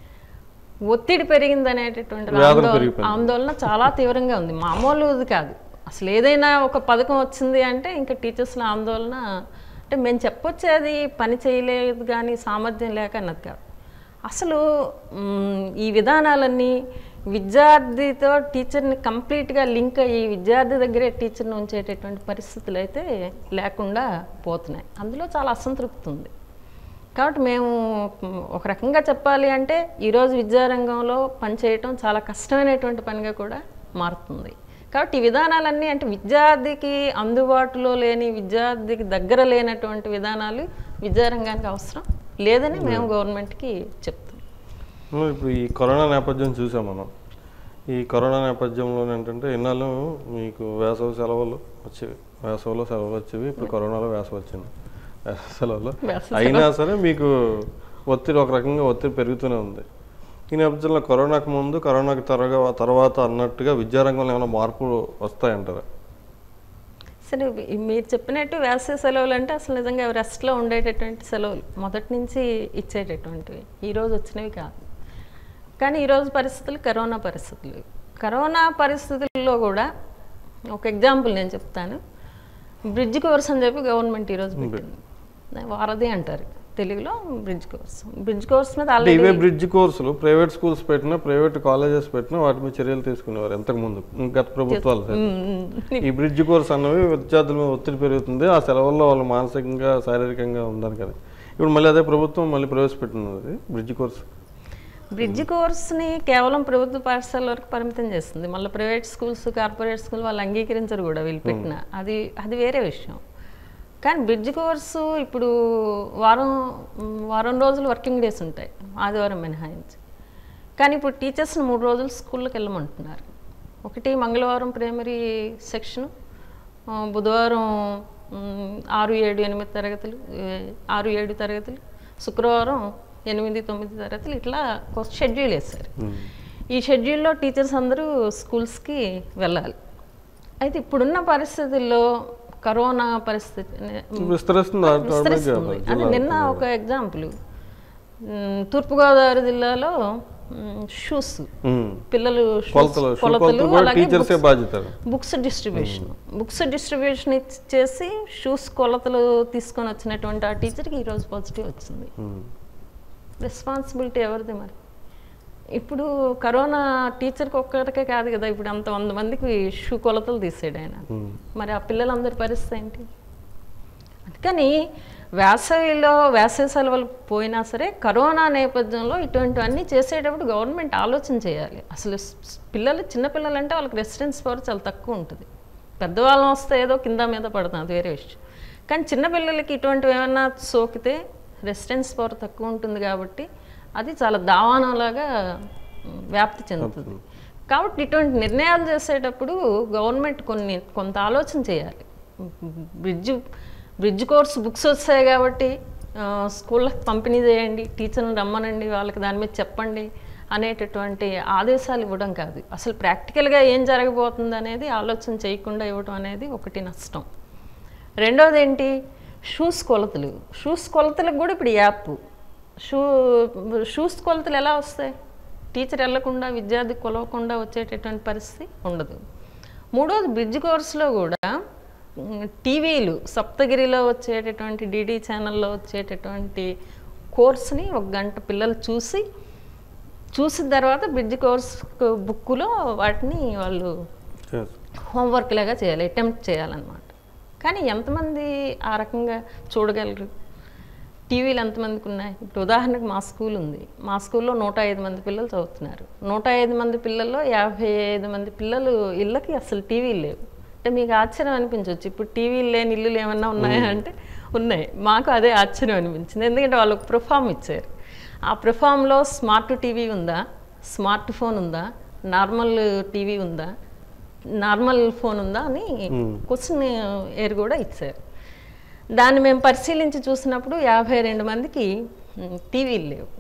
ఒత్తిడి పెరిగింది అనేటటువంటి వేదన ఆందోళన పెరిగిపోయింది. ఆందోళన చాలా తీవ్రంగా ఉంది మామూలుది కాదు అసలు ఏదైనా ఒక పథకం వచ్చింది అంటే ఇంకా టీచర్స్ల ఆందోళన అంటే మేము చెప్పొచ్చేది పని చేయలేదు కానీ సామర్థ్యం లేక అన్నది కాదు అసలు మ్, ఈ విధానాలన్నీ విద్యార్థితో టీచర్ని కంప్లీట్గా లింక్ అయ్యి విద్యార్థి దగ్గరే టీచర్ని ఉంచేటటువంటి పరిస్థితులు అయితే లేకుండా పోతున్నాయి అందులో చాలా అసంతృప్తి ఉంది కాబట్టి మేము మ్, ఒక రకంగా చెప్పాలి అంటే ఈరోజు విద్యారంగంలో పనిచేయటం చాలా కష్టమైనటువంటి పనిగా కూడా మారుతుంది కాబట్టి ఈ విధానాలన్నీ అంటే విద్యార్థికి అందుబాటులో లేని విద్యార్థికి దగ్గర లేనటువంటి విధానాలు విద్యారంగానికి అవసరం లేదని మేము గవర్నమెంట్కి చెప్తాం మరి ఇప్పుడు ఈ కరోనా నేపథ్యం చూసాం మనం ఈ కరోనా నేపథ్యంలో ఏంటంటే ఇన్నాళ్ళు మీకు వేసవి సెలవులు వచ్చేవి వేసవిలో సెలవులు వచ్చేవి ఇప్పుడు కరోనాలో వేసవి వచ్చింది వేసవి సెలవులు వేసవి అయినా సరే మీకు ఒత్తిడి ఒక రకంగా ఒత్తిడి పెరుగుతూనే ఉంది ఈ నేపథ్యంలో కరోనాకు ముందు కరోనాకి త్వరగా తర్వాత అన్నట్టుగా విద్యారంగంలో ఏమైనా మార్పులు వస్తాయంటారా సరే ఇవి- మీరు చెప్పినట్టు వేసవి సెలవులు అంటే అసలు నిజంగా రెస్ట్లో ఉండేటటువంటి సెలవులు మొదటి నుంచి ఇచ్చేటటువంటివి ఈరోజు వచ్చినవి కాదు కానీ ఈరోజు పరిస్థితులు కరోనా పరిస్థితులు కరోనా పరిస్థితుల్లో కూడా ఒక ఎగ్జాంపుల్ నేను చెప్తాను బ్రిడ్జ్ కోర్స్ అని చెప్పి గవర్నమెంట్ ఈరోజు పెట్టింది వారధి అంటారు తెలుగులో బ్రిడ్జ్ కోర్స్ బ్రిడ్జ్ కోర్స్ మీద అంటే ఇవే ఆల్రెడీ బ్రిడ్జ్ కోర్సులు ప్రైవేట్ స్కూల్స్ పెట్టినా ప్రైవేట్ కాలేజెస్ పెట్టినా వాటి మీద చర్యలు తీసుకునేవారు ఎంతకు ముందు గత ప్రభుత్వాలు సైతం. ఈ బ్రిడ్జ్ కోర్స్ అన్నవి విద్యార్థుల మీద ఒత్తిడి పెరుగుతుంది ఆ సెలవుల్లో వాళ్ళు మానసికంగా శారీరకంగా ఉందని కదా ఇప్పుడు మళ్ళీ అదే ప్రభుత్వం మళ్ళీ ప్రవేశపెట్టినది బ్రిడ్జ్ కోర్స్ బ్రిడ్జ్ కోర్స్ని కేవలం ప్రభుత్వ పాఠశాల వరకు పరిమితం చేస్తుంది మళ్ళీ ప్రైవేట్ స్కూల్స్ కార్పొరేట్ స్కూల్ వాళ్ళు అంగీకరించరు కూడా వీళ్ళు పెట్టిన అది అది వేరే విషయం కానీ బ్రిడ్జ్ కోర్సు ఇప్పుడు వారం మ్, వారం రోజులు వర్కింగ్ డేస్ ఉంటాయి ఆదివారం మినహాయించి కానీ ఇప్పుడు టీచర్స్ని మూడు రోజులు స్కూల్కి వెళ్ళమంటున్నారు ఒకటి మంగళవారం ప్రైమరీ సెక్షను ఆ, బుధవారం మ్, ఆరు ఏడు ఎనిమిది తరగతులు ఏ, ఆరు ఏడు తరగతులు శుక్రవారం ఎనిమిది తొమ్మిది తరగతులు ఇట్లా షెడ్యూల్ వేశారు ఈ షెడ్యూల్లో టీచర్స్ అందరూ స్కూల్స్కి వెళ్ళాలి అయితే ఇప్పుడున్న పరిస్థితుల్లో కరోనా పరిస్థితి విస్తరిస్తుంది automatic గా విస్తరిస్తుంది అని జిల్లా. నిన్న ఒక ఎగ్జాంపుల్ మ్, తూర్పుగోదావరి జిల్లాలో షూస్ ఉమ్. పిల్లలు shoes, కొలతలు షూ కొలతలు కొలతలు కూడా అలాగే టీచర్సే books- బాధ్యత బుక్స్ డిస్ట్రిబ్యూషన్ బుక్స్ డిస్ట్రిబ్యూషన్ ఇచ్చేసి షూస్ కొలతలు తీసుకొని వచ్చినటువంటి ఆ టీచర్కి ఈరోజు పాజిటివ్ వచ్చింది ఉమ్. రెస్పాన్సిబిలిటీ ఎవరిది మరి ఇప్పుడు కరోనా టీచర్కి ఒక్కరికే కాదు కదా ఇప్పుడు అంత వంద మందికి షూ కొలతలు తీసాడు ఆయన ఉమ్. మరి ఆ పిల్లలందరి పరిస్థితి ఏంటి అందుకని వేసవిలో వేసవి సెలవులు పోయినా సరే కరోనా నేపథ్యంలో ఇటువంటివన్నీ చేసేటప్పుడు గవర్నమెంట్ ఆలోచన చేయాలి అసలు స్- స్- పిల్లలు చిన్నపిల్లలు అంటే వాళ్ళకి రెసిడెన్స్ పవర్ చాలా తక్కువ ఉంటుంది పెద్దవాళ్ళం వస్తే ఏదో కింద మీద పడుతుంది అది వేరే విషయం కానీ చిన్నపిల్లలకి ఇటువంటివి ఏమన్నా సోకితే రెసిడెన్స్ పవర్ తక్కువ ఉంటుంది కాబట్టి అది చాలా దావానంలాగా మ్, వ్యాప్తి చెందుతుంది కాబట్టి ఇటువంటి నిర్ణయాలు చేసేటప్పుడు గవర్నమెంట్ కొన్ని కొంత ఆలోచన చేయాలి బ్రిడ్జ్ బ్రిడ్జ్ కోర్స్ బుక్స్ వస్తాయి కాబట్టి ఆ, స్కూళ్ళకి పంపిణీ చేయండి టీచర్ని రమ్మనండి వాళ్ళకి దాని మీద చెప్పండి అనేటటువంటి ఆదేశాలు ఇవ్వడం కాదు అసలు ప్రాక్టికల్గా ఏం జరగబోతుంది అనేది ఆలోచన చేయకుండా ఇవ్వడం అనేది ఒకటి నష్టం రెండోది ఏంటి షూస్ కొలతలు షూస్ కొలతలకు కూడా ఇప్పుడు యాప్ షూ షూస్ కొలతలు ఎలా వస్తాయి టీచర్ వెళ్ళకుండా విద్యార్థి కొలవకుండా వచ్చేటటువంటి పరిస్థితి ఉండదు మూడోది బ్రిడ్జ్ కోర్సులో కూడా మ్, టీవీలు సప్తగిరిలో వచ్చేటటువంటి డిడి ఛానల్లో వచ్చేటటువంటి కోర్స్ని ఒక గంట పిల్లలు చూసి చూసిన తర్వాత బ్రిడ్జ్ కోర్స్ బుక్కులో వాటిని వాళ్ళు Yes. హోంవర్క్ లాగా చేయాలి అటెంప్ట్ చేయాలన్నమాట కానీ ఎంతమంది ఆ రకంగా చూడగలరు టీవీలు ఎంతమందికి ఉన్నాయి ఇప్పుడు ఉదాహరణకు మా స్కూల్ ఉంది మా స్కూల్లో నూట ఐదు మంది పిల్లలు చదువుతున్నారు నూట ఐదు మంది పిల్లల్లో యాభై ఐదు మంది పిల్లలు ఇళ్ళకి అసలు టీవీలు లేవు అంటే మీకు ఆశ్చర్యం అనిపించవచ్చు ఇప్పుడు టీవీలు లేని ఇల్లులు ఏమన్నా ఉన్నాయా అంటే ఉన్నాయి మాకు అదే ఆశ్చర్యం అనిపించింది ఎందుకంటే వాళ్ళు ఒక ప్రిఫామ్ ఇచ్చారు ఆ ప్రిఫామ్లో స్మార్ట్ టీవీ ఉందా స్మార్ట్ ఫోన్ ఉందా నార్మల్ టీవీ ఉందా నార్మల్ ఫోన్ ఉందా అని క్వశ్చన్ ఏర్ కూడా ఇచ్చారు దాన్ని మేము పరిశీలించి చూసినప్పుడు యాభై రెండు మందికి మ్, టీవీలు లేవు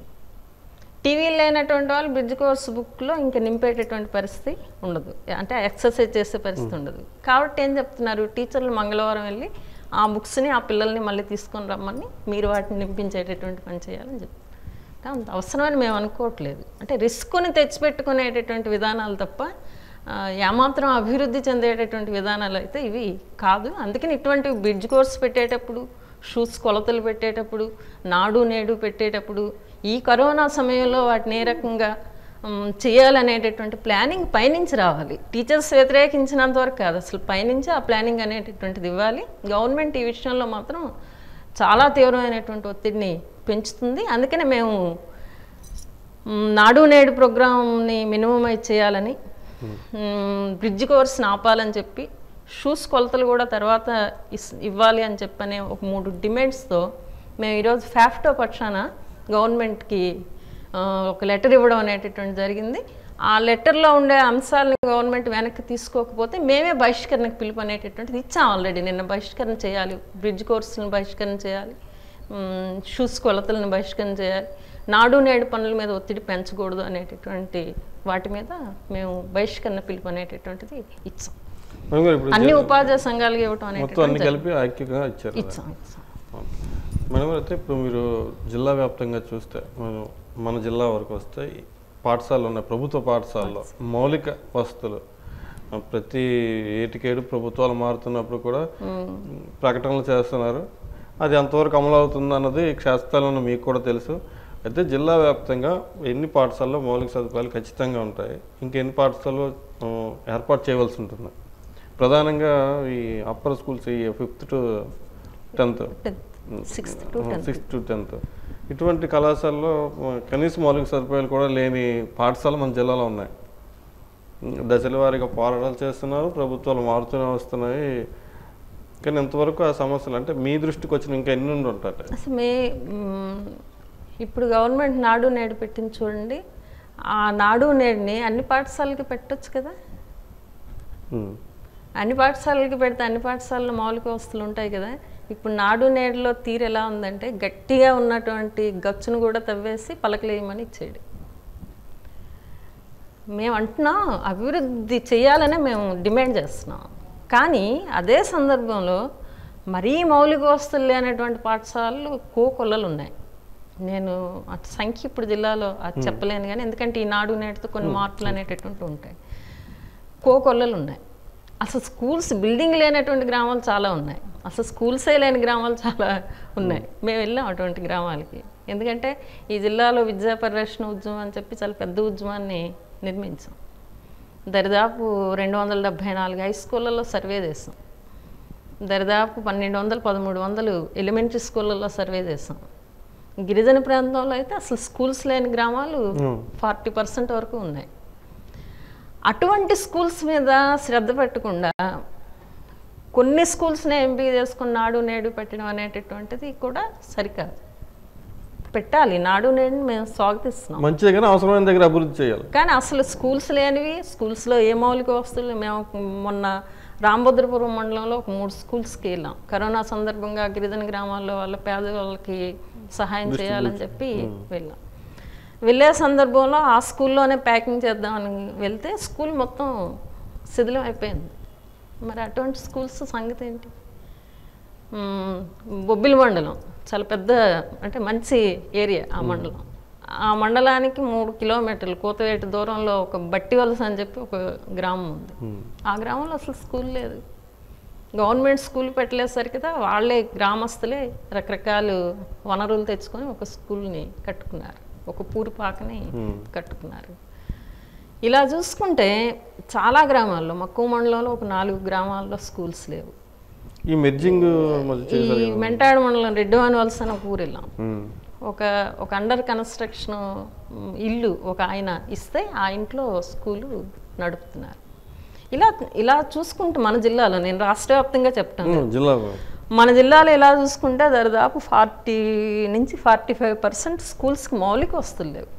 టీవీలు లేనటువంటి వాళ్ళు బ్రిడ్జ్ కోర్స్ బుక్లో ఇంకా నింపేటటువంటి పరిస్థితి ఉండదు అంటే ఎక్సర్సైజ్ చేసే పరిస్థితి ఉండదు కాబట్టి ఏం చెప్తున్నారు టీచర్లు మంగళవారం వెళ్ళి ఆ బుక్స్ని ఆ పిల్లల్ని మళ్ళీ తీసుకొని రమ్మని మీరు వాటిని నింపించేటటువంటి పని చేయాలని చెప్తారు అంటే అంత అవసరమని మేము అనుకోవట్లేదు అంటే రిస్క్ని తెచ్చిపెట్టుకునేటటువంటి విధానాలు తప్ప ఆ, ఏమాత్రం అభివృద్ధి చెందేటటువంటి విధానాలు అయితే ఇవి కాదు అందుకని ఇటువంటి బ్రిడ్జ్ కోర్స్ పెట్టేటప్పుడు షూస్ కొలతలు పెట్టేటప్పుడు నాడు నేడు పెట్టేటప్పుడు ఈ కరోనా సమయంలో వాటిని ఏ రకంగా ఉమ్, చేయాలనేటటువంటి ప్లానింగ్ పైనుంచి రావాలి టీచర్స్ వ్యతిరేకించినంత వరకు కాదు అసలు పైనుంచి ఆ ప్లానింగ్ అనేటటువంటిది ఇవ్వాలి గవర్నమెంట్ ఈ విషయంలో మాత్రం చాలా తీవ్రమైనటువంటి ఒత్తిడిని పెంచుతుంది అందుకనే మేము మ్, నాడు నేడు ప్రోగ్రామ్ని మినిమమైజ్ చేయాలని మ్, బ్రిడ్జ్ కోర్స్ని ఆపాలని చెప్పి షూస్ కొలతలు కూడా తర్వాత ఇస్ ఇవ్వాలి అని చెప్పనే ఒక మూడు డిమాండ్స్తో మేము ఈరోజు ఫ్యాఫ్టో పక్షాన గవర్నమెంట్కి ఆ, ఒక లెటర్ ఇవ్వడం అనేటటువంటి జరిగింది ఆ లెటర్లో ఉండే అంశాలను గవర్నమెంట్ వెనక్కి తీసుకోకపోతే మేమే బహిష్కరణకు పిలుపు అనేటటువంటిది ఇచ్చాం ఆల్రెడీ నిన్న బహిష్కరణ చేయాలి బ్రిడ్జ్ కోర్సులను బహిష్కరణ చేయాలి మ్, షూస్ కొలతలను బహిష్కరణ చేయాలి నాడు నేడు పనుల మీద ఒత్తిడి పెంచకూడదు అనేటటువంటి వాటి మీద మేము బహిష్కరణ పిలుపు అనేటటువంటిది ఇచ్చాం మేడం గారు ఇప్పుడు అన్ని ఉపాధ్యాయ సంఘాలకు ఇవ్వటం మొత్తం అన్ని అనేటటువంటి కలిపి ఐక్యంగా ఇచ్చారు కదా. ఇచ్చాం ఇచ్చాం మేడం గారు అయితే ఇప్పుడు మీరు జిల్లా వ్యాప్తంగా చూస్తే మనం మన జిల్లా వరకు వస్తే ఈ పాఠశాలలు ఉన్నాయి ప్రభుత్వ పాఠశాలలో మౌలిక వసతులు ఆ, ప్రతి ఏటికేడు ప్రభుత్వాలు మారుతున్నప్పుడు కూడా ప్రకటనలు చేస్తున్నారు అది ఎంతవరకు అమలు అవుతుంది అన్నది క్షేత్రస్థాయిలో మీకు కూడా తెలుసు అయితే జిల్లా వ్యాప్తంగా ఎన్ని పాఠశాలలో మౌలిక సదుపాయాలు ఖచ్చితంగా ఉంటాయి ఇంకెన్ని పాఠశాలలో ఆ, ఏర్పాటు చేయవలసి ఉంటుంది ప్రధానంగా ఈ అప్పర్ స్కూల్స్ ఈ fifth to tenth sixth to tenth sixth to tenth ఇటువంటి కళాశాలలో ఆ, కనీస మౌలిక సదుపాయాలు కూడా లేని పాఠశాలలు మన జిల్లాలో ఉన్నాయి దశల వారీగా పోరాటాలు చేస్తున్నారు ప్రభుత్వాలు మారుతూనే వస్తున్నాయి కానీ ఇంతవరకు ఆ సమస్యలు అంటే మీ దృష్టికి వచ్చిన ఇంకా ఎన్ని ఉండి ఉంటాయి అసలు మే మ్, ఇప్పుడు గవర్నమెంట్ నాడు నేడు పెట్టింది చూడండి ఆ నాడు నేడుని అన్ని పాఠశాలకి పెట్టొచ్చు కదా ఉమ్. అన్ని పాఠశాలలకి పెడితే అన్ని పాఠశాలలో మౌలిక వస్తువులు ఉంటాయి కదా ఇప్పుడు నాడు నేడులో తీరు ఎలా ఉందంటే గట్టిగా ఉన్నటువంటి గచ్చును కూడా తవ్వేసి పలకలేయమని ఇచ్చేయడు మేము అంటున్నాం అభివృద్ధి చేయాలనే మేము డిమాండ్ చేస్తున్నాం కానీ అదే సందర్భంలో మరీ మౌలిక వస్తువులు లేనటువంటి పాఠశాలలు కోకొల్లలు ఉన్నాయి నేను ఆ సంఖ్య ఇప్పుడు జిల్లాలో అది చెప్పలేను కానీ ఎందుకంటే ఈ నాడు నేటితో కొన్ని మార్పులు అనేటటువంటి ఉంటాయి కోకొల్లలు ఉన్నాయి అసలు స్కూల్స్ బిల్డింగ్ లేనటువంటి గ్రామాలు చాలా ఉన్నాయి అసలు స్కూల్సే లేని గ్రామాలు చాలా ఉన్నాయి మేము వెళ్ళాం అటువంటి గ్రామాలకి ఎందుకంటే ఈ జిల్లాలో విద్యా పరిరక్షణ ఉద్యమం అని చెప్పి చాలా పెద్ద ఉద్యమాన్ని నిర్మించాం దరిదాపు రెండు వందల డెబ్భై నాలుగు హై స్కూళ్ళల్లో సర్వే చేసాం దరిదాపు పన్నెండు వందలు పదమూడు వందలు ఎలిమెంటరీ స్కూళ్ళల్లో సర్వే చేసాం గిరిజన ప్రాంతంలో అయితే అసలు స్కూల్స్ లేని గ్రామాలు Hmm. ఫార్టీ పర్సెంట్ వరకు ఉన్నాయి అటువంటి స్కూల్స్ మీద శ్రద్ధ పెట్టకుండా కొన్ని స్కూల్స్నే ఎంపిక చేసుకుని నాడు నేడు పెట్టడం అనేటటువంటిది కూడా సరికాదు పెట్టాలి నాడు నేడు మేము స్వాగతిస్తున్నాం మంచిదే కానీ అవసరమైన దగ్గర అభివృద్ధి చేయాలి కానీ అసలు స్కూల్స్ లేనివి స్కూల్స్లో ఏ మౌలిక వస్తువులు మేము మొన్న రామభద్రపురం మండలంలో ఒక మూడు స్కూల్స్కి వెళ్ళాం కరోనా సందర్భంగా గిరిజన గ్రామాల్లో వాళ్ళ పేదవాళ్ళకి సహాయం చేయాలని చెప్పి వెళ్ళాం వెళ్ళే సందర్భంలో ఆ స్కూల్లోనే ప్యాకింగ్ చేద్దామని వెళ్తే స్కూల్ మొత్తం శిథిలం అయిపోయింది మరి అటువంటి స్కూల్స్ సంగతి ఏంటి మ్మ్, బొబ్బిలి మండలం చాలా పెద్ద అంటే మంచి ఏరియా ఆ మండలం ఆ మండలానికి మూడు కిలోమీటర్లు కోతవేటి దూరంలో ఒక బట్టి వలస అని చెప్పి ఒక గ్రామం ఉంది ఆ గ్రామంలో అసలు స్కూల్ లేదు గవర్నమెంట్ స్కూల్ పెట్టలేసరికి వాళ్ళే గ్రామస్తులే రకరకాల వనరులు తెచ్చుకొని ఒక స్కూల్ని కట్టుకున్నారు ఒక పూరిపాకని కట్టుకున్నారు ఇలా చూసుకుంటే చాలా గ్రామాల్లో మక్కువ మండలంలో ఒక నాలుగు గ్రామాల్లో స్కూల్స్ లేవు ఈ మెర్జింగ్ మధ్య ఈ చేశారు కదా. మెంటాడు మండలం రెడ్డివాని వలస అని ఒక ఊరు వెళ్ళాం ఉమ్. ఒక ఒక అండర్ కన్స్ట్రక్షన్ ఇల్లు ఒక ఆయన ఇస్తే ఆ ఇంట్లో స్కూలు నడుపుతున్నారు ఇలా ఇలా చూసుకుంటే మన జిల్లాలో నేను రాష్ట్ర వ్యాప్తంగా చెప్తాను ఉమ్, జిల్లా మన జిల్లాలో ఇలా చూసుకుంటే దరిదాపు ఫార్టీ నుంచి ఫార్టీ ఫైవ్ పర్సెంట్ స్కూల్స్కి మౌలిక వస్తువులు లేవు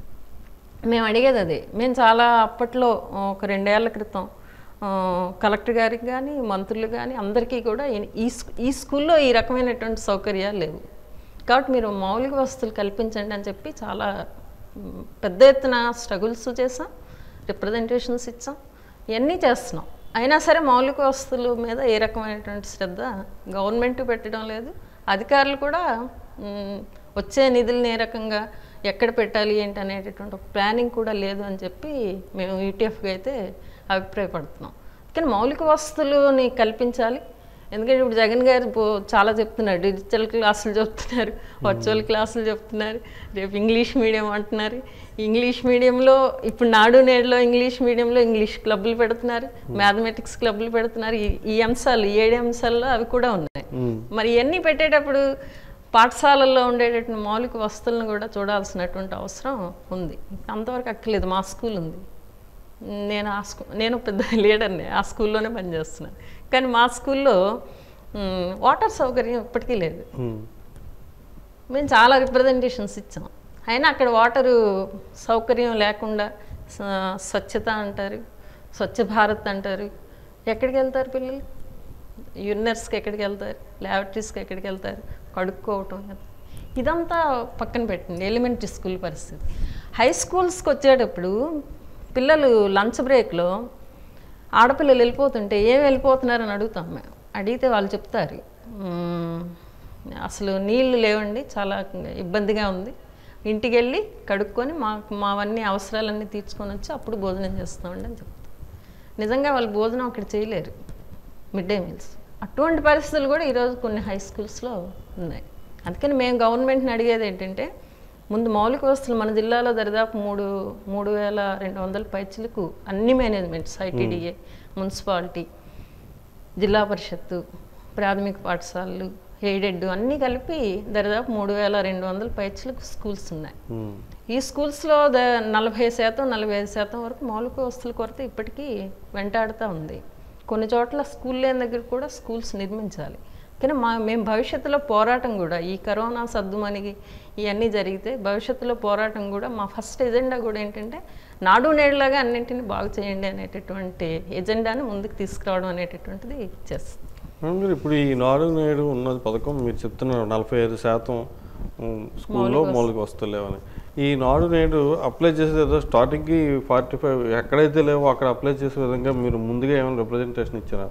మేము అడిగేది అదే మేము చాలా అప్పట్లో ఒక రెండేళ్ల క్రితం ఆ, కలెక్టర్ గారికి కానీ మంత్రులు కానీ అందరికీ కూడా ఈ- ఈ స్కూ- ఈ స్కూల్లో ఈ రకమైనటువంటి సౌకర్యాలు లేవు కాబట్టి మీరు మౌలిక వస్తువులు కల్పించండి అని చెప్పి చాలా మ్, పెద్ద ఎత్తున స్ట్రగుల్స్ చేసాం రిప్రజెంటేషన్స్ ఇచ్చాం ఇవన్నీ చేస్తున్నాం అయినా సరే మౌలిక వస్తువుల మీద ఏ రకమైనటువంటి శ్రద్ధ గవర్నమెంట్ పెట్టడం లేదు అధికారులు కూడా మ్, వచ్చే నిధులను ఏ రకంగా ఎక్కడ పెట్టాలి ఏంటి అనేటటువంటి ఒక ప్లానింగ్ కూడా లేదు అని చెప్పి మేము యూటీఎఫ్గా అయితే అభిప్రాయపడుతున్నాం కానీ మౌలిక వస్తువులని కల్పించాలి ఎందుకంటే ఇప్పుడు జగన్ గారు పో- చాలా చెప్తున్నారు డిజిటల్ క్లాసులు చెప్తున్నారు వర్చువల్ క్లాసులు చెప్తున్నారు రేపు ఇంగ్లీష్ మీడియం అంటున్నారు ఇంగ్లీష్ మీడియంలో ఇప్పుడు నాడు నేడులో ఇంగ్లీష్ మీడియంలో ఇంగ్లీష్ క్లబ్లు పెడుతున్నారు మ్యాథమెటిక్స్ క్లబ్లు పెడుతున్నారు ఈ ఈ అంశాలు ఈ ఏడు అంశాల్లో అవి కూడా ఉన్నాయి ఉమ్. మరి ఇవన్నీ పెట్టేటప్పుడు పాఠశాలల్లో ఉండేటటువంటి మౌలిక వస్తువులను కూడా చూడాల్సినటువంటి అవసరం ఉంది అంతవరకు అక్కర్లేదు మా స్కూల్ ఉంది నేను ఆ స్కూ నేను పెద్ద లీడర్ని ఆ స్కూల్లోనే పనిచేస్తున్నాను కానీ మా స్కూల్లో మ్, వాటర్ సౌకర్యం ఇప్పటికీ లేదు ఉమ్. మేము చాలా రిప్రజెంటేషన్స్ ఇచ్చాం అయినా అక్కడ వాటరు సౌకర్యం లేకుండా స- స్వచ్ఛత అంటారు స్వచ్ఛ భారత్ అంటారు ఎక్కడికి వెళ్తారు పిల్లలు యూనివర్స్కి ఎక్కడికి వెళ్తారు ల్యాబరేటరీస్కి ఎక్కడికి వెళ్తారు కడుక్కోవటం ఇదంతా పక్కన పెట్టండి ఎలిమెంటరీ స్కూల్ పరిస్థితి హై స్కూల్స్కి వచ్చేటప్పుడు పిల్లలు లంచ్ బ్రేక్లో ఆడపిల్లలు వెళ్ళిపోతుంటే ఏం వెళ్ళిపోతున్నారని అడుగుతాం మేము అడిగితే వాళ్ళు చెప్తారు "మ్మ్, అసలు నీళ్లు లేవండి చాలా ఇబ్బందిగా ఉంది ఇంటికి వెళ్ళి కడుక్కొని మాకు మావన్నీ అవసరాలన్నీ తీర్చుకొని వచ్చి అప్పుడు భోజనం చేస్తామండి అని చెప్తారు నిజంగా వాళ్ళు భోజనం అక్కడ చేయలేరు మిడ్ డే మీల్స్ అటువంటి పరిస్థితులు కూడా ఈరోజు కొన్ని హై స్కూల్స్లో ఉన్నాయి అందుకని మేము గవర్నమెంట్ని అడిగేది ఏంటంటే ముందు మౌలిక వస్తువులు మన జిల్లాలో దరిదాపు మూడు మూడు వేల రెండు వందల పైచులకు అన్ని మేనేజ్మెంట్స్ ఐటీడీఏ మున్సిపాలిటీ జిల్లా పరిషత్తు ప్రాథమిక పాఠశాలలు ఎయిడెడ్ అన్నీ కలిపి దరిదాపు మూడు వేల రెండు వందల పైచలకు స్కూల్స్ ఉన్నాయి ఉమ్, ఈ స్కూల్స్లో ద నలభై శాతం నలభై ఐదు శాతం వరకు మౌలిక వస్తువుల కొరత ఇప్పటికీ వెంటాడుతూ ఉంది కొన్ని చోట్ల స్కూల్ లేని దగ్గర కూడా స్కూల్స్ నిర్మించాలి కానీ మా మేము భవిష్యత్తులో పోరాటం కూడా ఈ కరోనా సర్దుమణిగి ఇవన్నీ జరిగితే భవిష్యత్తులో పోరాటం కూడా మా ఫస్ట్ ఎజెండా కూడా ఏంటంటే నాడు నేడులాగా అన్నింటిని బాగు చేయండి అనేటటువంటి ఎజెండాని ముందుకు తీసుకురావడం అనేటటువంటిది చేస్తాం మేడం గారు ఇప్పుడు ఈ నాడు నేడు ఉన్నది పథకం మీరు చెప్తున్నారు నలభై ఐదు శాతం ఉమ్, స్కూల్లో మౌలిక వస్తువులు లేవని ఈ నాడు నేడు అప్లై చేసేది ఏదో స్టార్టింగ్కి ఫార్టీ ఫైవ్ ఎక్కడైతే లేవో అక్కడ అప్లై చేసే విధంగా మీరు ముందుగా ఏమైనా రిప్రజెంటేషన్ ఇచ్చారా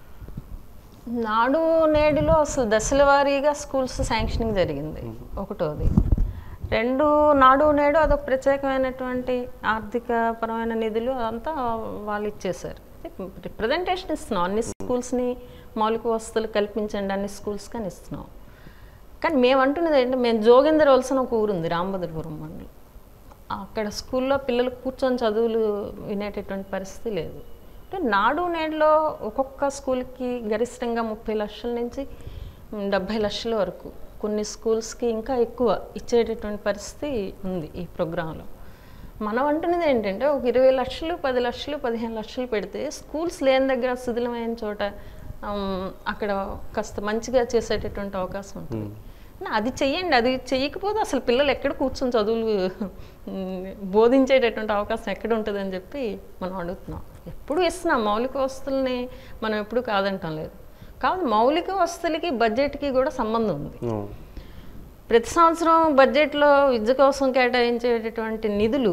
నాడు నేడులో అసలు దశల వారీగా స్కూల్స్ శాంక్షనింగ్ జరిగింది ఒకటోది రెండు నాడు నేడు అదొక ప్రత్యేకమైనటువంటి ఆర్థిక పరమైన నిధులు అదంతా వాళ్ళు ఇచ్చేశారు రిప్రజెంటేషన్ ఇస్తున్నాం అన్ని స్కూల్స్ని మౌలిక వసతులు కల్పించండి అన్ని స్కూల్స్ కానీ ఇస్తున్నాం కానీ మేము అంటున్నది ఏంటంటే మేము జోగేంద్ర వలసన ఒక ఊరు ఉంది రామభద్రపురం మండలం అక్కడ స్కూల్లో పిల్లలు కూర్చొని చదువులు వినేటటువంటి పరిస్థితి లేదు అంటే నాడు నేడులో ఒక్కొక్క స్కూల్కి గరిష్టంగా ముప్పై లక్షల నుంచి మ్, డెబ్భై లక్షల వరకు కొన్ని స్కూల్స్కి ఇంకా ఎక్కువ ఇచ్చేటటువంటి పరిస్థితి ఉంది ఈ ప్రోగ్రాంలో మనం అంటున్నది ఏంటంటే ఒక ఇరవై లక్షలు పది లక్షలు పదిహేను లక్షలు పెడితే స్కూల్స్ లేని దగ్గర శిథిలమైన చోట ఆమ్, అక్కడ కాస్త మంచిగా చేసేటటువంటి అవకాశం ఉంటుంది నా అది చెయ్యండి అది చెయ్యకపోతే అసలు పిల్లలు ఎక్కడ కూర్చొని చదువులు ఉమ్, బోధించేటటువంటి అవకాశం ఎక్కడ ఉంటుందని చెప్పి మనం అడుగుతున్నాం ఎప్పుడు ఇస్తున్నాం మౌలిక వస్తువుల్ని మనం ఎప్పుడు కాదంటాం లేదు కాబట్టి మౌలిక వస్తువులకి బడ్జెట్కి కూడా సంబంధం ఉంది ఉమ్, ప్రతి సంవత్సరం బడ్జెట్లో విద్య కోసం కేటాయించేటటువంటి నిధులు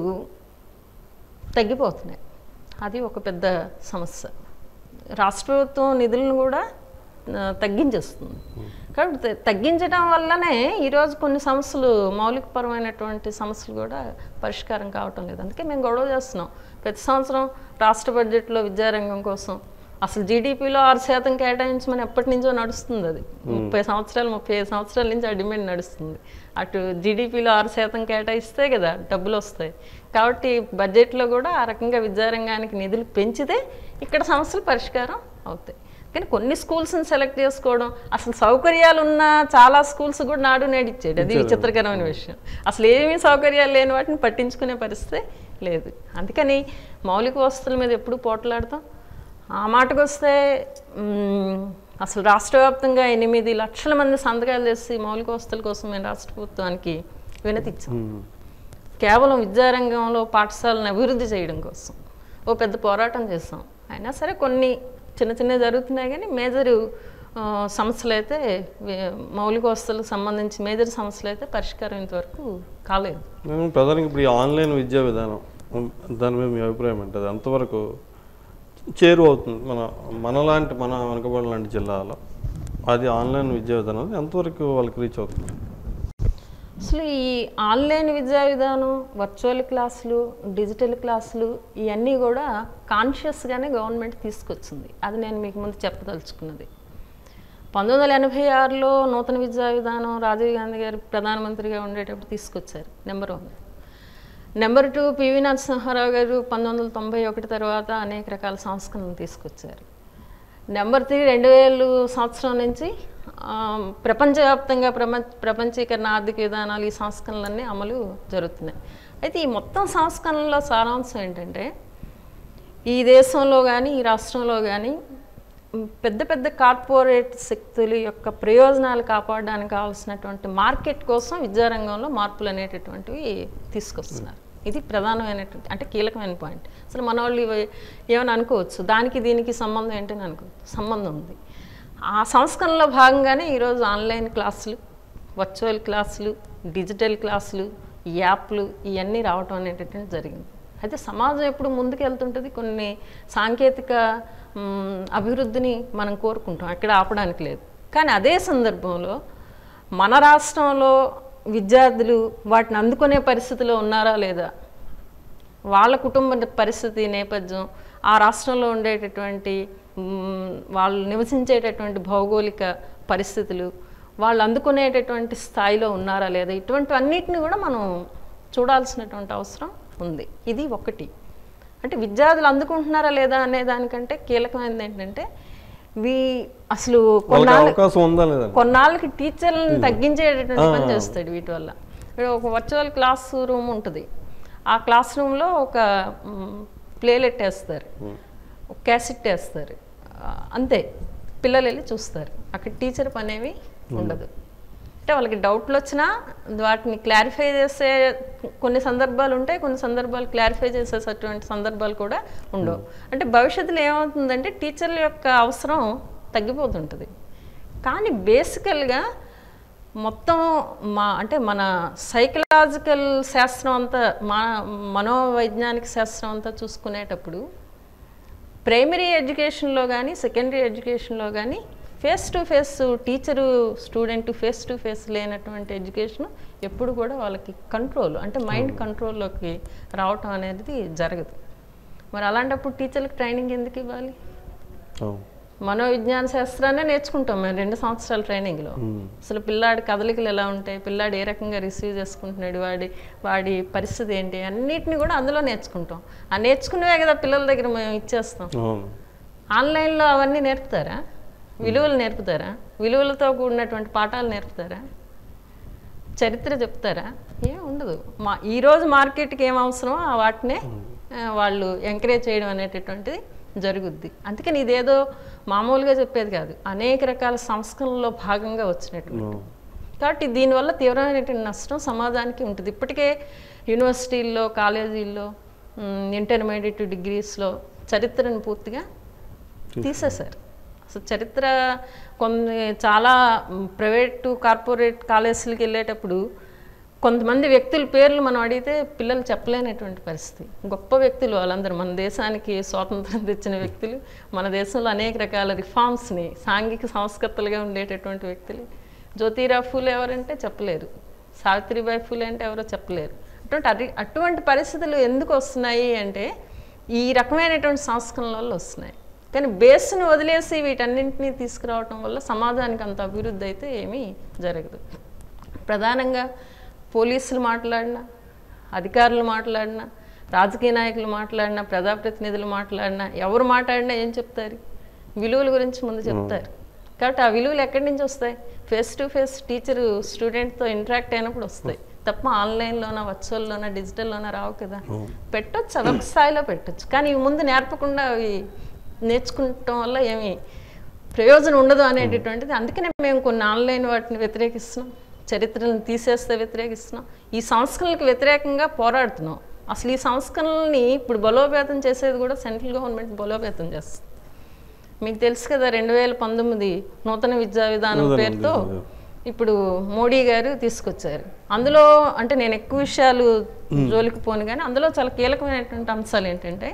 తగ్గిపోతున్నాయి అది ఒక పెద్ద సమస్య రాష్ట్ర ప్రభుత్వం నిధులను కూడా ఆ, తగ్గించేస్తుంది కాబట్టి త- తగ్గించడం వల్లనే ఈరోజు కొన్ని సమస్యలు మౌలికపరమైనటువంటి సమస్యలు కూడా పరిష్కారం కావటం లేదు అందుకే మేము గొడవ చేస్తున్నాం ప్రతి సంవత్సరం రాష్ట్ర బడ్జెట్లో విద్యారంగం కోసం అసలు జీడిపిలో ఆరు శాతం కేటాయించమని ఎప్పటి నుంచో నడుస్తుంది అది ముప్పై సంవత్సరాలు ముప్పై ఐదు సంవత్సరాల నుంచి ఆ డిమాండ్ నడుస్తుంది అటు జీడిపిలో ఆరు శాతం కేటాయిస్తే కదా డబ్బులు వస్తాయి కాబట్టి బడ్జెట్లో కూడా ఆ రకంగా విద్యారంగానికి నిధులు పెంచితే ఇక్కడ సమస్యలు పరిష్కారం అవుతాయి కానీ కొన్ని స్కూల్స్ని సెలెక్ట్ చేసుకోవడం అసలు సౌకర్యాలు ఉన్న చాలా స్కూల్స్ కూడా నాడు నేడిచ్చాడు అది విచిత్రకరమైన విషయం అసలు ఏమీ సౌకర్యాలు లేని వాటిని పట్టించుకునే పరిస్థితి లేదు అందుకని మౌలిక వసతుల మీద ఎప్పుడు పోట్లాడతాం ఆ మాటకు వస్తే మ్, అసలు రాష్ట్ర వ్యాప్తంగా ఎనిమిది లక్షల మంది సంతకాలు చేసి మౌలిక వసతుల కోసం మేము రాష్ట్ర ప్రభుత్వానికి వినతి ఇచ్చాం ఉమ్, కేవలం విద్యారంగంలో పాఠశాలను అభివృద్ధి చేయడం కోసం ఓ పెద్ద పోరాటం చేస్తాం అయినా సరే కొన్ని చిన్న చిన్నవి జరుగుతున్నాయి కానీ మేజరు ఆ, సమస్యలు అయితే వే- మౌలిక వసతులకు సంబంధించి మేజర్ సమస్యలు అయితే పరిష్కారం ఇంతవరకు కాలేదు నేను ప్రధానంగా ఇప్పుడు ఈ ఆన్లైన్ విద్యా విధానం ఉమ్, దాని మీద మీ అభిప్రాయం ఏంటది అంతవరకు చేరువ అవుతుంది మన మనలాంటి మన వెనకబడి లాంటి జిల్లాలో అది ఆన్లైన్ విద్యా విధానం ఎంతవరకు వాళ్ళకి రీచ్ అవుతుంది అసలు ఈ ఆన్లైన్ విద్యా విధానం వర్చువల్ క్లాసులు డిజిటల్ క్లాసులు ఇవన్నీ కూడా కాన్షియస్గానే గవర్నమెంట్ తీసుకొచ్చింది అది నేను మీకు ముందు చెప్పదలుచుకున్నది పంతొమ్మిది వందల ఎనభై ఆరులో నూతన విద్యా విధానం రాజీవ్ గాంధీ గారు ప్రధానమంత్రిగా ఉండేటప్పుడు తీసుకొచ్చారు number one number two P V Narasimha Rao గారు పంతొమ్మిది వందల తొంభై ఒకటి తర్వాత అనేక రకాల సంస్కరణలు తీసుకొచ్చారు నెంబర్ త్రీ రెండు వేలు సంవత్సరం నుంచి ఆ, ప్రపంచవ్యాప్తంగా ప్రపంచ ప్రపంచీకరణ ఆర్థిక విధానాలు ఈ సంస్కరణలన్నీ అమలు జరుగుతున్నాయి అయితే ఈ మొత్తం సంస్కరణల సారాంశం ఏంటంటే ఈ దేశంలో కానీ ఈ రాష్ట్రంలో కానీ మ్, పెద్ద పెద్ద కార్పొరేట్ శక్తుల యొక్క ప్రయోజనాలు కాపాడడానికి కావాల్సినటువంటి మార్కెట్ కోసం విద్యారంగంలో మార్పులు అనేటటువంటివి తీసుకొస్తున్నారు ఇది ప్రధానమైనటువంటి అంటే కీలకమైన పాయింట్ అసలు మన వాళ్ళు ఇవి ఏమైనా అనుకోవచ్చు దానికి దీనికి సంబంధం ఏంటని అనుకోవచ్చు సంబంధం ఉంది ఆ సంస్కరణలో భాగంగానే ఈరోజు ఆన్లైన్ క్లాసులు వర్చువల్ క్లాసులు డిజిటల్ క్లాసులు యాప్లు ఇవన్నీ రావటం అనేటటువంటి జరిగింది అయితే సమాజం ఎప్పుడు ముందుకు వెళ్తుంటుంది కొన్ని సాంకేతిక మ్, అభివృద్ధిని మనం కోరుకుంటాం అక్కడ ఆపడానికి లేదు కానీ అదే సందర్భంలో మన రాష్ట్రంలో విద్యార్థులు వాటిని అందుకునే పరిస్థితిలో ఉన్నారా లేదా వాళ్ళ కుటుంబ పరిస్థితి నేపథ్యం ఆ రాష్ట్రంలో ఉండేటటువంటి మ్, వాళ్ళు నివసించేటటువంటి భౌగోళిక పరిస్థితులు వాళ్ళు అందుకునేటటువంటి స్థాయిలో ఉన్నారా లేదా ఇటువంటి అన్నిటిని కూడా మనం చూడాల్సినటువంటి అవసరం ఉంది ఇది ఒకటి అంటే విద్యార్థులు అందుకుంటున్నారా లేదా అనే దానికంటే కీలకమైనది ఏంటంటే వీ అసలు వాళ్ళకి కొన్నాళ్ళు అవకాశం ఉందా లేదా కొన్నాళ్ళకి టీచర్లను తగ్గించేటటువంటి పని చేస్తాడు వీటి వల్ల ఇప్పుడు ఒక వర్చువల్ క్లాస్ రూమ్ ఉంటుంది ఆ క్లాస్ రూమ్లో ఒక ప్లేలెట్ వేస్తారు ఒక క్యాసెట్ వేస్తారు ఆ, అంతే పిల్లలు వెళ్ళి చూస్తారు అక్కడ టీచర్ పనేవి ఉండదు అంటే వాళ్ళకి డౌట్లు వచ్చినా వాటిని క్లారిఫై చేసే కొన్ని సందర్భాలు ఉంటాయి కొన్ని సందర్భాలు క్లారిఫై చేసేటటువంటి సందర్భాలు కూడా ఉండవు అంటే భవిష్యత్తులో ఏమవుతుందంటే టీచర్ల యొక్క అవసరం తగ్గిపోతుంటుంది కానీ బేసికల్గా మొత్తం మా అంటే మన సైకలాజికల్ శాస్త్రం అంతా మా మనోవైజ్ఞానిక శాస్త్రం అంతా చూసుకునేటప్పుడు ప్రైమరీ ఎడ్యుకేషన్లో కానీ సెకండరీ ఎడ్యుకేషన్లో కానీ face to face teacher student face to face లేనటువంటి ఎడ్యుకేషన్ ఎప్పుడు కూడా వాళ్ళకి కంట్రోల్ అంటే మైండ్ కంట్రోల్లోకి రావటం అనేది జరగదు మరి అలాంటప్పుడు టీచర్లకు ట్రైనింగ్ ఎందుకు ఇవ్వాలి అవును. మనోవిజ్ఞాన శాస్త్రాన్నే నేర్చుకుంటాం మేము రెండు సంవత్సరాల ట్రైనింగ్లో అసలు పిల్లాడి కదలికలు ఎలా ఉంటాయి పిల్లాడు ఏ రకంగా రిసీవ్ చేసుకుంటున్నాడు వాడి వాడి పరిస్థితి ఏంటి అన్నిటిని కూడా అందులో నేర్చుకుంటాం ఆ నేర్చుకునేవే కదా పిల్లల దగ్గర మేము ఇచ్చేస్తాం అవును ఆన్లైన్లో అవన్నీ నేర్పుతారా విలువలు నేర్పుతారా విలువలతో కూడినటువంటి పాఠాలు నేర్పుతారా చరిత్ర చెప్తారా ఏం ఉండదు మా ఈరోజు మార్కెట్కి ఏం అవసరమో ఆ వాటినే ఆ, వాళ్ళు ఎంకరేజ్ చేయడం అనేటటువంటిది జరుగుద్ది అందుకని ఇదేదో మామూలుగా చెప్పేది కాదు అనేక రకాల సంస్కరణలో భాగంగా వచ్చినటువంటి కాబట్టి దీనివల్ల తీవ్రమైనటువంటి నష్టం సమాజానికి ఉంటుంది ఇప్పటికే యూనివర్సిటీల్లో కాలేజీల్లో మ్, ఇంటర్మీడియట్ డిగ్రీస్లో చరిత్రను పూర్తిగా తీసేశారు అసలు చరిత్ర కొన్ని చాలా మ్, ప్రైవేటు కార్పొరేట్ కాలేజీలకు వెళ్ళేటప్పుడు కొంతమంది వ్యక్తుల పేర్లు మనం అడిగితే పిల్లలు చెప్పలేనటువంటి పరిస్థితి గొప్ప వ్యక్తులు వాళ్ళందరూ మన దేశానికి స్వాతంత్రం తెచ్చిన వ్యక్తులు మన దేశంలో అనేక రకాల రిఫార్మ్స్ని సాంఘిక సంస్కర్తలుగా ఉండేటటువంటి వ్యక్తులు జ్యోతిరావు ఫూలే ఎవరంటే చెప్పలేరు సావిత్రిబాయి ఫూలే అంటే ఎవరో చెప్పలేరు అటువంటి అటు అటువంటి పరిస్థితులు ఎందుకు వస్తున్నాయి అంటే ఈ రకమైనటువంటి సంస్కరణల వల్ల వస్తున్నాయి కానీ బేస్ను వదిలేసి వీటన్నింటినీ తీసుకురావటం వల్ల సమాజానికి అంత అభివృద్ధి అయితే ఏమీ జరగదు ప్రధానంగా పోలీసులు మాట్లాడినా అధికారులు మాట్లాడినా రాజకీయ నాయకులు మాట్లాడినా ప్రజాప్రతినిధులు మాట్లాడినా ఎవరు మాట్లాడినా ఏం చెప్తారు విలువల గురించి ముందు చెప్తారు కాబట్టి ఆ విలువలు ఎక్కడి నుంచి వస్తాయి ఫేస్ టు ఫేస్ టీచరు స్టూడెంట్తో ఇంటరాక్ట్ అయినప్పుడు వస్తాయి తప్ప ఆన్లైన్లోనా వర్చువల్లోనా డిజిటల్లోనా రావు కదా పెట్టొచ్చు అవి ఒక స్థాయిలో పెట్టొచ్చు కానీ ఇవి ముందు నేర్పకుండా అవి నేర్చుకుంటం వల్ల ఏమి ప్రయోజనం ఉండదు అనేటటువంటిది అందుకనే మేము కొన్ని ఆన్లైన్ వాటిని వ్యతిరేకిస్తున్నాం చరిత్రలను తీసేస్తే వ్యతిరేకిస్తున్నాం ఈ సంస్కరణలకు వ్యతిరేకంగా పోరాడుతున్నాం అసలు ఈ సంస్కరణల్ని ఇప్పుడు బలోపేతం చేసేది కూడా సెంట్రల్ గవర్నమెంట్ బలోపేతం చేస్తుంది మీకు తెలుసు కదా రెండు వేల పంతొమ్మిది నూతన విద్యా విధానం నూతన పేరుతో విద్యా విధానం. ఇప్పుడు మోడీ గారు తీసుకొచ్చారు అందులో అంటే నేను ఎక్కువ విషయాలు జోలికి పోను కానీ అందులో చాలా కీలకమైనటువంటి అంశాలు ఏంటంటే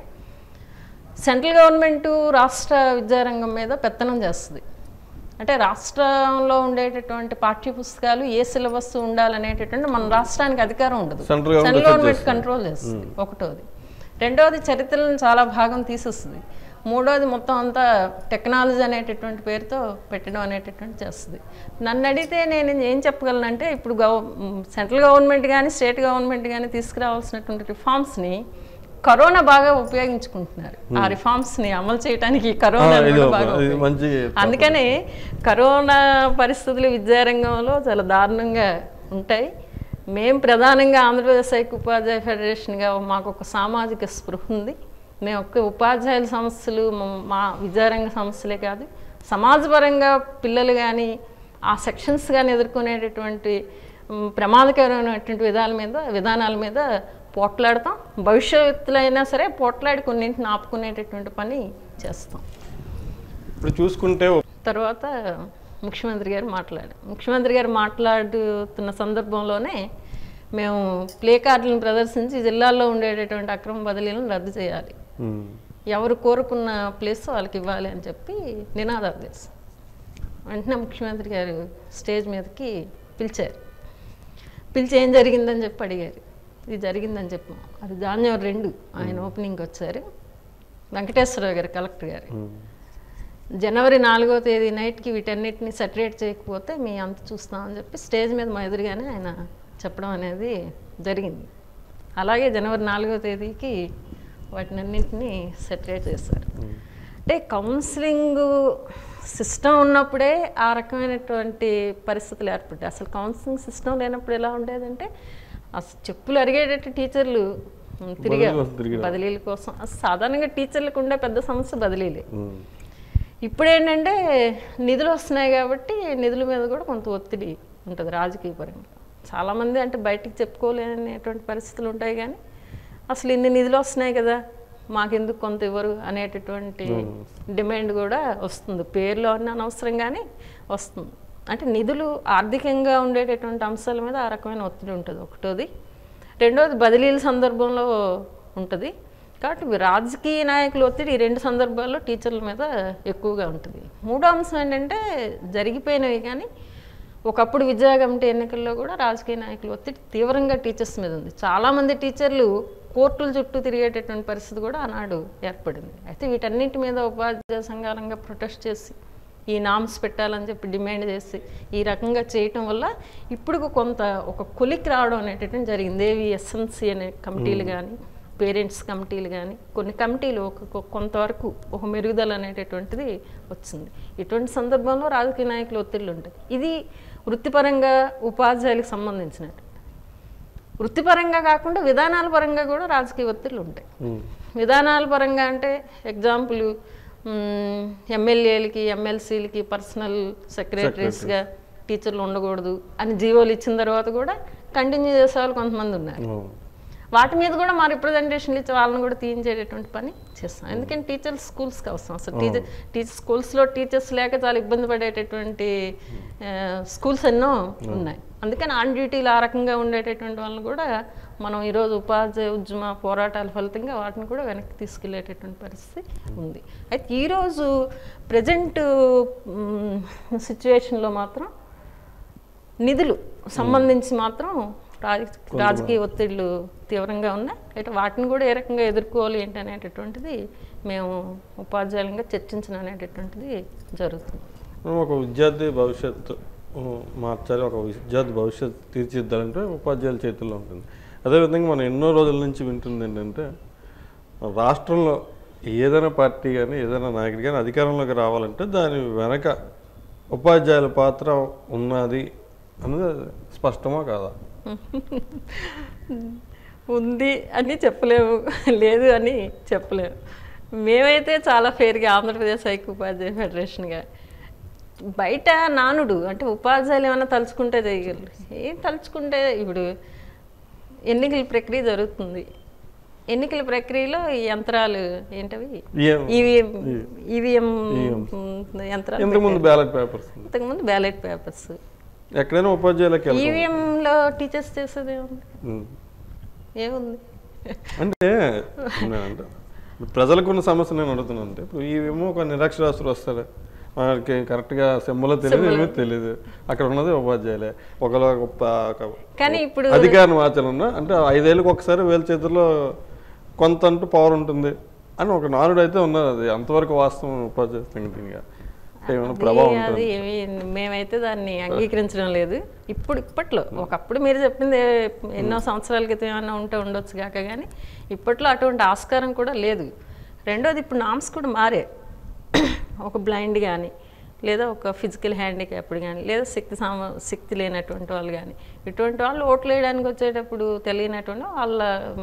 సెంట్రల్ గవర్నమెంట్ రాష్ట్ర విద్యారంగం మీద పెత్తనం చేస్తుంది అంటే రాష్ట్రంలో ఉండేటటువంటి పాఠ్య పుస్తకాలు ఏ సిలబస్ ఉండాలనేటటువంటి మన రాష్ట్రానికి అధికారం ఉండదు Central government central decide government చేస్తుంది. కంట్రోల్ చేస్తుంది ఒకటోది రెండవది చరిత్రలను చాలా భాగం తీసేస్తుంది మూడోది మొత్తం అంతా టెక్నాలజీ అనేటటువంటి పేరుతో పెట్టడం అనేటటువంటి చేస్తుంది నన్ను అడిగితే నేను ఏం చెప్పగలనంటే ఇప్పుడు గవ సెంట్రల్ గవర్నమెంట్ కానీ స్టేట్ గవర్నమెంట్ కానీ తీసుకురావాల్సినటువంటి రిఫార్మ్స్ని కరోనా బాగా ఉపయోగించుకుంటున్నారు ఆ రిఫార్మ్స్ని అమలు చేయడానికి ఈ కరోనా ఆ, ఇది కూడా ఒక- బాగా ఇది మంచి అందుకనే కరోనా పరిస్థితులు విద్యారంగంలో చాలా దారుణంగా ఉంటాయి మేము ప్రధానంగా ఆంధ్రప్రదేశ్ ఐక్య ఉపాధ్యాయ ఫెడరేషన్గా మాకు ఒక సామాజిక స్పృహ ఉంది మేము ఒక్క ఉపాధ్యాయుల సమస్యలు మా- మా విద్యారంగ సమస్యలే కాదు సమాజపరంగా పిల్లలు కానీ ఆ సెక్షన్స్ కానీ ఎదుర్కొనేటటువంటి మ్, ప్రమాదకరమైనటువంటి విధాల మీద విధానాల మీద పోట్లాడతాం భవిష్యత్తులో అయినా సరే పోట్లాడి కొన్నింటిని ఆపుకునేటటువంటి పని చేస్తాం ఇప్పుడు చూసుకుంటే తర్వాత ముఖ్యమంత్రి గారు మాట్లాడారు ముఖ్యమంత్రి గారు మాట్లాడుతున్న సందర్భంలోనే మేము ప్లే కార్డులను ప్రదర్శించి జిల్లాల్లో ఉండేటటువంటి అక్రమ బదిలీలను రద్దు చేయాలి ఉమ్, ఎవరు కోరుకున్న ప్లేస్ వాళ్ళకి ఇవ్వాలి అని చెప్పి నినాదాలు చేశాం వెంటనే ముఖ్యమంత్రి గారు స్టేజ్ మీదకి పిలిచారు పిలిచి ఏం జరిగిందని చెప్పి అడిగారు ఇది జరిగిందని చెప్పాం అది జాన్యువరి రెండు ఆయన ఓపెనింగ్కి వచ్చారు వెంకటేశ్వరరావు గారు కలెక్టర్ గారు ఉమ్, జనవరి నాలుగో తేదీ నైట్కి వీటన్నిటిని సెటరేట్ చేయకపోతే మీ అంత చూస్తామని చెప్పి స్టేజ్ మీద మా ఎదురుగానే ఆయన చెప్పడం అనేది జరిగింది అలాగే జనవరి నాలుగో తేదీకి వాటినన్నింటినీ సెటరేట్ చేశారు అంటే కౌన్సిలింగ్ సిస్టమ్ ఉన్నప్పుడే ఆ రకమైనటువంటి పరిస్థితులు ఏర్పడ్డాయి అసలు కౌన్సిలింగ్ సిస్టమ్ లేనప్పుడు ఎలా ఉండేదంటే అసలు చెప్పులు అరిగేటట్టు టీచర్లు ఉమ్, తిరిగారు కోసం తిరిగారు. బదిలీల కోసం అసలు సాధారణంగా టీచర్లకు ఉండే పెద్ద సమస్య బదిలీలే ఉమ్. ఇప్పుడు ఏంటంటే నిధులు వస్తున్నాయి కాబట్టి నిధుల మీద కూడా కొంత ఒత్తిడి ఉంటుంది రాజకీయ పరంగా చాలామంది అంటే బయటికి చెప్పుకోలేనటువంటి పరిస్థితులు ఉంటాయి కానీ అసలు ఇన్ని నిధులు వస్తున్నాయి కదా మాకెందుకు కొంత ఇవ్వరు అనేటటువంటి డిమాండ్ కూడా వస్తుంది పేర్లో అన్న అనవసరం కానీ వస్తుంది అంటే నిధులు ఆర్థికంగా ఉండేటటువంటి అంశాల మీద ఆ రకమైన ఒత్తిడి ఉంటుంది ఒకటోది రెండోది బదిలీల సందర్భంలో ఉంటుంది కాబట్టి ఇవి రాజకీయ నాయకుల ఒత్తిడి ఈ రెండు సందర్భాల్లో టీచర్ల మీద ఎక్కువగా ఉంటుంది మూడో అంశం ఏంటంటే జరిగిపోయినవి కానీ ఒకప్పుడు విద్యా కమిటీ ఎన్నికల్లో కూడా రాజకీయ నాయకుల ఒత్తిడి తీవ్రంగా టీచర్స్ మీద ఉంది చాలామంది టీచర్లు కోర్టుల చుట్టూ తిరిగేటటువంటి పరిస్థితి కూడా ఆనాడు ఏర్పడింది అయితే వీటన్నిటి మీద ఉపాధ్యాయ సంఘాలంగా ప్రొటెస్ట్ చేసి ఈ నామ్స్ పెట్టాలని చెప్పి డిమాండ్ చేసి ఈ రకంగా చేయటం వల్ల ఇప్పుడు కొంత ఒక కొలిక్ రావడం అనేటటువంటి జరిగింది ఏవి ఎస్ఎంసి అనే కమిటీలు కానీ పేరెంట్స్ కమిటీలు కానీ కొన్ని కమిటీలు ఒక ఒక- కొంతవరకు ఒక మెరుగుదల అనేటటువంటిది వచ్చింది ఇటువంటి సందర్భంలో రాజకీయ నాయకులు ఒత్తిళ్ళు ఉంటాయి ఇది వృత్తిపరంగా ఉపాధ్యాయులకు సంబంధించినట్టు వృత్తిపరంగా కాకుండా విధానాల పరంగా కూడా రాజకీయ ఒత్తిళ్ళు ఉంటాయి ఉమ్. విధానాల పరంగా అంటే ఎగ్జాంపుల్ ఎమ్మెల్యేలకి ఎమ్మెల్సీలకి పర్సనల్ సెక్రటరీస్గా టీచర్లు ఉండకూడదు అని జీవోలు ఇచ్చిన తర్వాత కూడా కంటిన్యూ చేసే వాళ్ళు కొంతమంది ఉన్నారు ఉమ్. వాటి మీద కూడా మా రిప్రజెంటేషన్లు ఇచ్చి వాళ్ళని కూడా తీయించేటటువంటి పని చేస్తాం ఎందుకంటే టీచర్స్ స్కూల్స్కి అవసరం అసలు టీచర్ టీచర్ స్కూల్స్లో టీచర్స్ లేక చాలా ఇబ్బంది పడేటటువంటి స్కూల్స్ ఎన్నో ఉన్నాయి అందుకని ఆన్ డ్యూటీలు ఆ రకంగా ఉండేటటువంటి వాళ్ళని కూడా మనం ఈరోజు ఉపాధ్యాయ ఉద్యమ పోరాటాల ఫలితంగా వాటిని కూడా వెనక్కి తీసుకెళ్లేటటువంటి పరిస్థితి ఉంది అయితే ఈరోజు ప్రజెంట్ సిచ్యువేషన్లో మాత్రం నిధులు సంబంధించి మాత్రం రాజ రాజకీయ ఒత్తిళ్ళు తీవ్రంగా ఉన్నాయి అయితే వాటిని కూడా ఏ రకంగా ఎదుర్కోవాలి ఏంటి అనేటటువంటిది మేము ఉపాధ్యాయులంగా చర్చించడం అనేటటువంటిది జరుగుతుంది మనం ఒక విద్యార్థి భవిష్యత్తు ఉమ్, మార్చాలి ఒక విద్యార్థి భవిష్యత్తు తీర్చిదిద్దాలంటే ఉపాధ్యాయుల చేతుల్లో ఉంటుంది అదేవిధంగా మనం ఎన్నో రోజుల నుంచి వింటుంది ఏంటంటే రాష్ట్రంలో ఏదైనా పార్టీ కానీ ఏదైనా నాయకుడు కానీ అధికారంలోకి రావాలంటే దాని వెనక ఉపాధ్యాయుల పాత్ర ఉన్నది అన్నది స్పష్టమా కాదా ఉంది అని చెప్పలేము లేదు అని చెప్పలేము మేమైతే చాలా ఫేర్గా ఆంధ్రప్రదేశ్ ఐక్య ఉపాధ్యాయ ఫెడరేషన్గా బయట నానుడు అంటే ఉపాధ్యాయులు ఏమైనా తలుచుకుంటే చేయగలరు ఏం తలుచుకుంటే ఇప్పుడు ఎన్నికల ప్రక్రియ జరుగుతుంది ఎన్నికల ప్రక్రియలో ఈ యంత్రాలు ఏంటవి ఏం ఈవీఎం ఈవీఎం యంత్రాలు ఇంతకుముందు బ్యాలెట్ పేపర్స్ ఇంతకుముందు బ్యాలెట్ పేపర్స్ ఎక్కడైనా ఉపాధ్యాయులకి వెళ్తాం. ఈవీఎంలో టీచర్స్ చేసేది ఏముంది ఉమ్. ఏముంది అంటే నేనంట ప్రజలకు ఉన్న సమస్య నేను అడుగుతున్నాను అంటే ఇప్పుడు ఇవేమో ఒక నిరక్షరాస్తులు వస్తారు వాళ్ళకి కరెక్ట్గా సెమ్మలో తెలియదు ఏమీ తెలియదు అక్కడ ఉన్నది ఉపాధ్యాయులే ఒకవేళ ఒక ప- ఒక కానీ ఇప్పుడు అధికారం ఆచరణ అంటే ఐదేళ్ళకి ఒకసారి వేల చేతుల్లో కొంత అంటూ పవర్ ఉంటుంది అని ఒక నానుడు అయితే ఉన్నది అది అంతవరకు వాస్తవం ఉపాధ్యాయ సంగతిగా ఏమైనా ప్రభావం అది- ఉంటుంది అది ఏమి మేమైతే దాన్ని అంగీకరించడం లేదు ఇప్పుడు ఇప్పట్లో ఒకప్పుడు మీరు చెప్పింది ఎన్నో సంవత్సరాల క్రితం ఏమైనా ఉంటే ఉండొచ్చు కాక కానీ ఇప్పట్లో అటువంటి ఆస్కారం కూడా లేదు రెండోది ఇప్పుడు నామ్స్ కూడా మారే ఒక బ్లైండ్ కానీ లేదా ఒక ఫిజికల్ హ్యాండిక్యాప్డ్ కానీ లేదా శక్తి సామ శక్తి లేనటువంటి వాళ్ళు కానీ ఇటువంటి వాళ్ళు ఓట్లు వేయడానికి వచ్చేటప్పుడు తెలియనటువంటి వాళ్ళ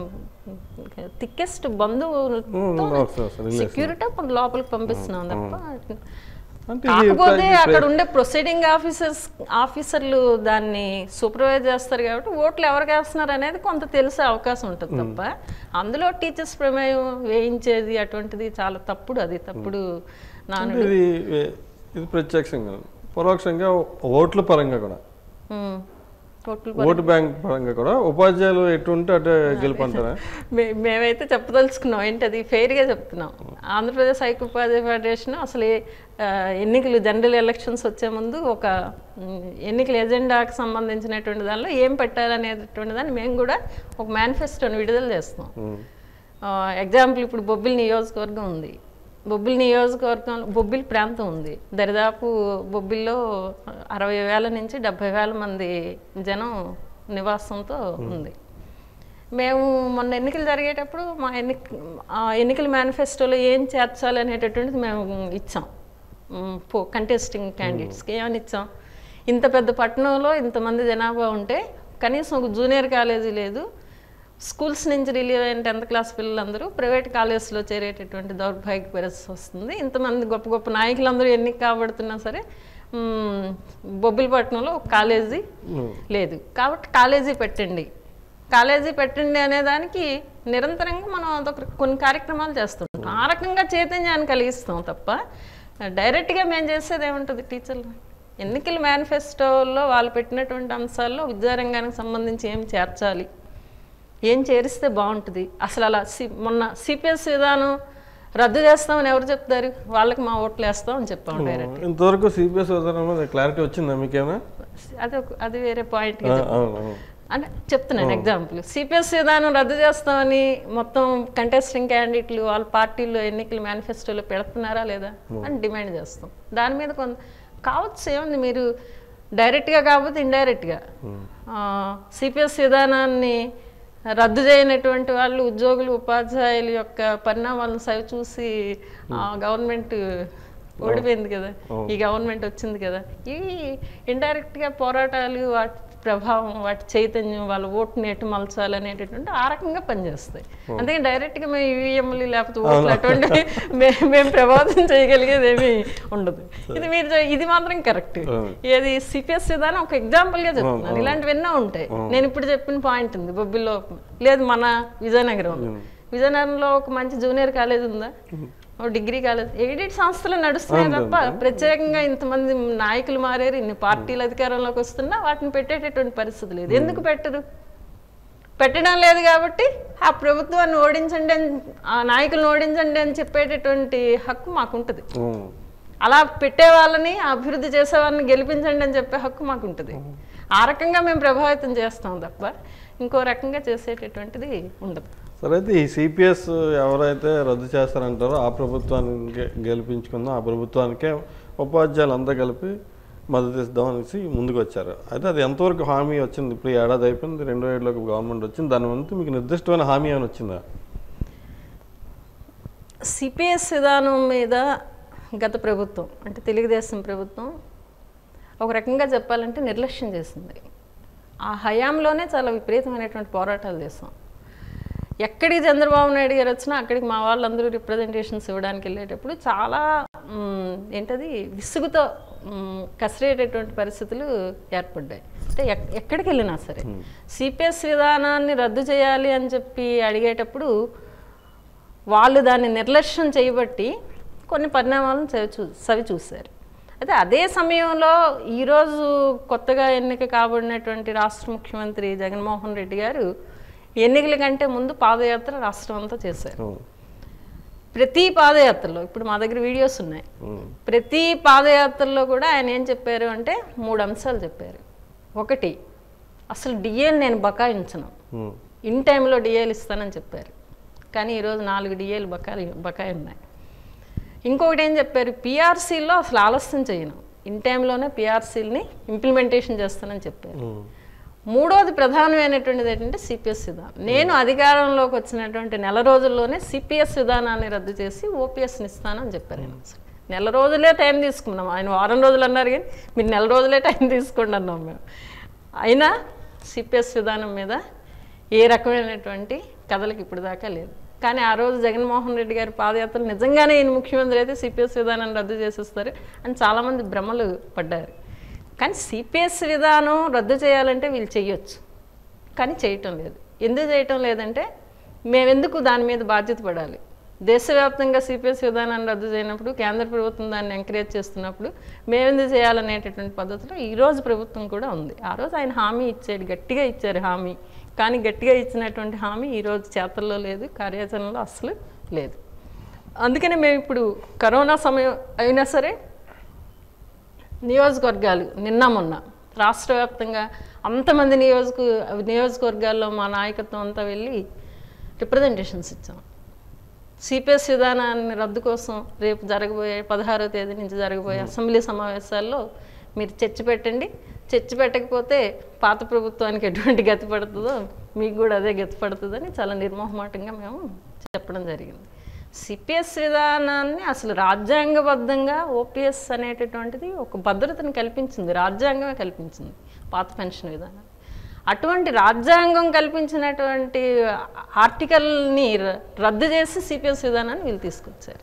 థిక్కెస్ట్ బంధువులతో వస్తుంది వస్తుంది సెక్యూరిటీ అప్పుడు లోపలికి పంపిస్తున్నాం తప్ప అంటే ఇది కాకపోతే అక్కడ ఉండే ప్రొసీడింగ్ ఆఫీసర్స్ ఆఫీసర్లు దాన్ని సూపర్వైజ్ చేస్తారు కాబట్టి ఓట్లు ఎవరికి వేస్తున్నారు అనేది కొంత తెలిసే అవకాశం ఉంటుంది తప్ప అందులో టీచర్స్ ప్రమేయం వేయించేది అటువంటిది చాలా తప్పుడు అది తప్పుడు నాను అంటే ఇది ఇది ప్రత్యక్షంగా పరోక్షంగా ఓట్ల పరంగా కూడా ఉమ్. ఓట్లు ఓటు బ్యాంక్ పరంగా కూడా ఉపాధ్యాయులు ఎటు ఉంటే అటే గెలుపంటారా మే- మేమైతే చెప్పదలుచుకున్నాం ఏంటది ఫెయిర్గా చెప్తున్నాం ఆంధ్రప్రదేశ్ ఐక్య ఉపాధ్యాయ ఫెడరేషన్ అసలు ఏ, ఆ, ఎన్నికలు జనరల్ ఎలక్షన్స్ వచ్చే ముందు ఒక ఉమ్, ఎన్నికల ఎజెండాకి సంబంధించినటువంటి దానిలో ఏం పెట్టాలనేటువంటి దాన్ని మేము కూడా ఒక మేనిఫెస్టోని విడుదల చేస్తున్నాం ఉమ్. ఎగ్జాంపుల్ ఇప్పుడు బొబ్బిలి నియోజకవర్గం ఉంది బొబ్బిలి నియోజకవర్గం బొబ్బిలి ప్రాంతం ఉంది దరిదాపు బొబ్బిల్లో అరవై వేల నుంచి డెబ్భై వేల మంది జనం నివాసంతో ఉంది మేము మొన్న ఎన్నికలు జరిగేటప్పుడు మా ఎన్నిక ఆ ఎన్నికల మేనిఫెస్టోలో ఏం చేర్చాలి అనేటటువంటిది మేము ఇచ్చాం మ్, పో కంటెస్టింగ్ క్యాండిడేట్స్కి ఏమని ఇచ్చాం ఇంత పెద్ద పట్టణంలో ఇంతమంది జనాభా ఉంటే కనీసం ఒక జూనియర్ కాలేజీ లేదు స్కూల్స్ నుంచి రిలీవ్ అయిన టెన్త్ క్లాస్ పిల్లలందరూ ప్రైవేట్ కాలేజ్లో చేరేటటువంటి దౌర్భాగ్య పరిస్థితి వస్తుంది ఇంతమంది గొప్ప గొప్ప నాయకులందరూ ఎన్నిక కాబడుతున్నా సరే మ్, బొబ్బిలిపట్నంలో ఒక కాలేజీ లేదు కాబట్టి కాలేజీ పెట్టండి కాలేజీ పెట్టండి అనే దానికి నిరంతరంగా మనం అదొక కొన్ని కార్యక్రమాలు చేస్తుంటాం ఆ రకంగా చైతన్యాన్ని కలిగిస్తాం తప్ప డైరెక్ట్గా మేము చేసేది ఏముంటుంది టీచర్లు ఎన్నికల మేనిఫెస్టోలో వాళ్ళు పెట్టినటువంటి అంశాల్లో విద్యారంగానికి సంబంధించి ఏం చేర్చాలి ఏం చేరిస్తే బాగుంటుంది అసలు అలా సి మొన్న సిపిఎస్ విధానం రద్దు చేస్తామని ఎవరు చెప్తారు వాళ్ళకి మా ఓట్లు వేస్తాం అని చెప్పాం డైరెక్ట్ ఇంతవరకు సిపిఎస్ విధానం మీద క్లారిటీ వచ్చిందా మీకేమైనా అది ఒక- అది వేరే పాయింట్ ఆ, అవును అవును అంటే చెప్తున్నాను ఎగ్జాంపుల్ సిపిఎస్ విధానం రద్దు చేస్తామని మొత్తం కంటెస్టింగ్ క్యాండిడేట్లు వాళ్ళ పార్టీలో ఎన్నికల మేనిఫెస్టోలో పెడుతున్నారా లేదా అని డిమాండ్ చేస్తాం దాని మీద కొంత కావచ్చు ఏముంది మీరు డైరెక్ట్గా కాకపోతే ఇండైరెక్ట్గా సిపిఎస్ విధానాన్ని రద్దు చేయనటువంటి వాళ్ళు ఉద్యోగులు ఉపాధ్యాయుల యొక్క పరిణామాలను సవి చూసి గవర్నమెంట్ ఓడిపోయింది కదా ఈ గవర్నమెంట్ వచ్చింది కదా ఇవి ఇండైరెక్ట్గా పోరాటాలు వాటి ప్రభావం వాటి చైతన్యం వాళ్ళ ఓటుని ఎటు మలచాలి అనేటటువంటి ఆ రకంగా పనిచేస్తాయి అందుకే డైరెక్ట్గా మేము ఈవీఎంలు లేకపోతే ఓట్లు అటువంటివి మే- మేము ప్రభావితం చేయగలిగేది ఏమీ ఉండదు ఇది మీరు చె- ఇది మాత్రం కరెక్ట్ ఏది సిపిఎస్ విధానం ఒక example గా చెప్తున్నాను ఇలాంటివి ఎన్నో ఉంటాయి నేను ఇప్పుడు చెప్పిన పాయింట్ ఉంది బొబ్బిల్లో లేదు మన విజయనగరంలో విజయనగరంలో ఒక మంచి జూనియర్ కాలేజ్ ఉందా ఓ డిగ్రీ కాలేజ్ ఎయిడెడ్ సంస్థలు నడుస్తున్నాయి తప్ప ప్రత్యేకంగా ఇంతమంది నాయకులు మారారు ఇన్ని పార్టీలు అధికారంలోకి వస్తున్నా వాటిని పెట్టేటటువంటి పరిస్థితి లేదు ఎందుకు పెట్టరు పెట్టడం లేదు కాబట్టి ఆ ప్రభుత్వాన్ని ఓడించండి అని ఆ నాయకులను ఓడించండి అని చెప్పేటటువంటి హక్కు మాకుంటుంది ఉమ్. అలా పెట్టే వాళ్ళని అభివృద్ధి చేసే వాళ్ళని గెలిపించండి అని చెప్పే హక్కు మాకు ఉంటుంది ఆ రకంగా మేము ప్రభావితం చేస్తాం తప్ప ఇంకో రకంగా చేసేటటువంటిది ఉండదు సరే అయితే ఈ సిపిఎస్ ఎవరైతే రద్దు చేస్తారంటారో ఆ ప్రభుత్వాన్ని గె- గెలిపించుకుందాం ఆ ప్రభుత్వానికే ఉపాధ్యాయులు అంతా కలిపి మద్దతు ఇద్దాం అనేసి ముందుకు వచ్చారు అయితే అది ఎంతవరకు హామీ వచ్చింది ఇప్పుడు ఈ ఏడాది అయిపోయింది రెండో ఏడులోకి గవర్నమెంట్ వచ్చింది దాని వంతు మీకు నిర్దిష్టమైన హామీ ఏమైనా వచ్చిందా సిపిఎస్ విధానం మీద గత ప్రభుత్వం అంటే తెలుగుదేశం ప్రభుత్వం ఒక రకంగా చెప్పాలంటే నిర్లక్ష్యం చేసింది ఆ హయాంలోనే చాలా విపరీతమైనటువంటి పోరాటాలు చేసాం ఎక్కడికి చంద్రబాబు నాయుడు గారు వచ్చినా అక్కడికి మా వాళ్ళందరూ రిప్రజెంటేషన్స్ ఇవ్వడానికి వెళ్ళేటప్పుడు చాలా మ్, ఏంటది విసుగుతో మ్, కసిరేటటువంటి పరిస్థితులు ఏర్పడ్డాయి అంటే ఎక్- ఎక్కడికి వెళ్ళినా సరే సిపిఎస్ విధానాన్ని రద్దు చేయాలి అని చెప్పి అడిగేటప్పుడు వాళ్ళు దాన్ని నిర్లక్ష్యం చేయబట్టి కొన్ని పరిణామాలను చవి చూ సవి చూశారు అయితే అదే సమయంలో ఈరోజు కొత్తగా ఎన్నిక కాబడినటువంటి రాష్ట్ర ముఖ్యమంత్రి జగన్మోహన్ రెడ్డి గారు ఎన్నికల కంటే ముందు పాదయాత్ర రాష్ట్రం అంతా చేశారు ఉమ్. ప్రతి పాదయాత్రలో ఇప్పుడు మా దగ్గర వీడియోస్ ఉన్నాయి ఉమ్. ప్రతి పాదయాత్రలో కూడా ఆయన ఏం చెప్పారు అంటే మూడు అంశాలు చెప్పారు ఒకటి అసలు డిఏలు నేను బకాయించను ఉమ్. ఇన్ టైంలో డిఏలు ఇస్తానని చెప్పారు కానీ ఈరోజు నాలుగు డిఏలు బకాయి బకాయి ఉన్నాయి ఇంకొకటి ఏం చెప్పారు పిఆర్సీలో అసలు ఆలస్యం చేయను ఇన్ టైంలోనే పిఆర్సీలని ఇంప్లిమెంటేషన్ చేస్తానని చెప్పారు ఉమ్. మూడోది ప్రధానమైనటువంటిది ఏంటంటే సిపిఎస్ విధానం నేను అధికారంలోకి వచ్చినటువంటి నెల రోజుల్లోనే సిపిఎస్ విధానాన్ని రద్దు చేసి ఓపీఎస్ని ఇస్తానని చెప్పారు ఆయన అసలు. నెల రోజులే టైం తీసుకున్నాం ఆయన వారం రోజులు అన్నారు కానీ మీరు నెల రోజులే టైం తీసుకోండి అన్నాం మేము అయినా సిపిఎస్ విధానం మీద ఏ రకమైనటువంటి కథలకు ఇప్పుడు దాకా లేదు కానీ ఆ రోజు జగన్మోహన్ రెడ్డి గారి పాదయాత్ర నిజంగానే ఈయన ముఖ్యమంత్రి అయితే సిపిఎస్ విధానాన్ని రద్దు చేసేస్తారు అని చాలామంది భ్రమలు పడ్డారు కానీ సిపిఎస్ విధానం రద్దు చేయాలంటే వీళ్ళు చెయ్యొచ్చు కానీ చేయటం లేదు ఎందుకు చేయటం లేదంటే మేమెందుకు దాని మీద బాధ్యత పడాలి దేశవ్యాప్తంగా సిపిఎస్ విధానాన్ని రద్దు చేయనప్పుడు కేంద్ర ప్రభుత్వం దాన్ని ఎంకరేజ్ చేస్తున్నప్పుడు మేమెందుకు చేయాలనేటటువంటి పద్ధతిలో ఈరోజు ప్రభుత్వం కూడా ఉంది ఆ రోజు ఆయన హామీ ఇచ్చాడు గట్టిగా ఇచ్చారు హామీ కానీ గట్టిగా ఇచ్చినటువంటి హామీ ఈరోజు చేతల్లో లేదు కార్యాచరణలో అస్సలు లేదు అందుకనే మేము ఇప్పుడు కరోనా సమయం అయినా సరే నియోజకవర్గాలు నిన్న మొన్న రాష్ట్ర వ్యాప్తంగా అంతమంది నియోజక నియోజకవర్గాల్లో మా నాయకత్వం అంతా వెళ్ళి రిప్రజెంటేషన్స్ ఇచ్చాం సిపిఎస్ విధానాన్ని రద్దు కోసం రేపు జరగబోయే పదహారో తేదీ నుంచి జరగబోయే అసెంబ్లీ సమావేశాల్లో మీరు చర్చ పెట్టండి చర్చ పెట్టకపోతే పాత ప్రభుత్వానికి ఎటువంటి గతి పడుతుందో మీకు కూడా అదే గతి పడుతుందని చాలా నిర్మోహమాటంగా మేము చెప్పడం జరిగింది సిపిఎస్ విధానాన్ని అసలు రాజ్యాంగబద్ధంగా ఓపీఎస్ అనేటటువంటిది ఒక భద్రతను కల్పించింది రాజ్యాంగమే కల్పించింది పాత పెన్షన్ విధానం అటువంటి రాజ్యాంగం కల్పించినటువంటి ఆర్టికల్ని ర- రద్దు చేసి సిపిఎస్ విధానాన్ని వీళ్ళు తీసుకొచ్చారు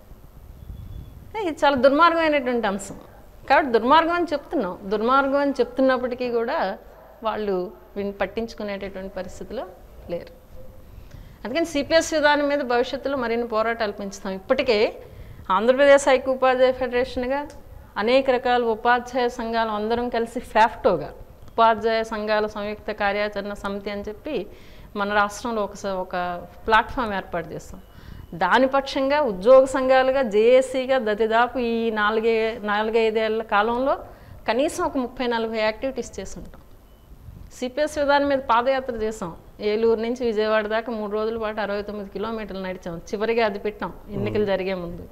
ఇది చాలా దుర్మార్గమైనటువంటి అంశం కాబట్టి దుర్మార్గం అని చెప్తున్నాం దుర్మార్గం అని చెప్తున్నప్పటికీ కూడా వాళ్ళు వీటిని పట్టించుకునేటటువంటి పరిస్థితిలో లేరు అందుకని సిపిఎస్ విధానం మీద భవిష్యత్తులో మరిన్ని పోరాటాలు పెంచుతాం ఇప్పటికే ఆంధ్రప్రదేశ్ ఐక్య ఉపాధ్యాయ ఫెడరేషన్గా అనేక రకాల ఉపాధ్యాయ సంఘాలు అందరం కలిసి ఫ్యాఫ్టోగా ఉపాధ్యాయ సంఘాల సంయుక్త కార్యాచరణ సమితి అని చెప్పి మన రాష్ట్రంలో ఒక స- ఒక ప్లాట్ఫామ్ ఏర్పాటు చేస్తాం దాని పక్షంగా ఉద్యోగ సంఘాలుగా జేఏసీగా దతిదాపు ఈ నాలుగే నాలుగైదేళ్ల కాలంలో కనీసం ఒక ముప్పై నలభై యాక్టివిటీస్ చేసి ఉంటాం సిపిఎస్ విధానం మీద పాదయాత్ర చేసాం ఏలూరు నుంచి విజయవాడ దాకా మూడు రోజుల పాటు అరవై తొమ్మిది కిలోమీటర్లు నడిచాం చివరిగా అది పెట్టాం ఎన్నికలు జరిగే ముందు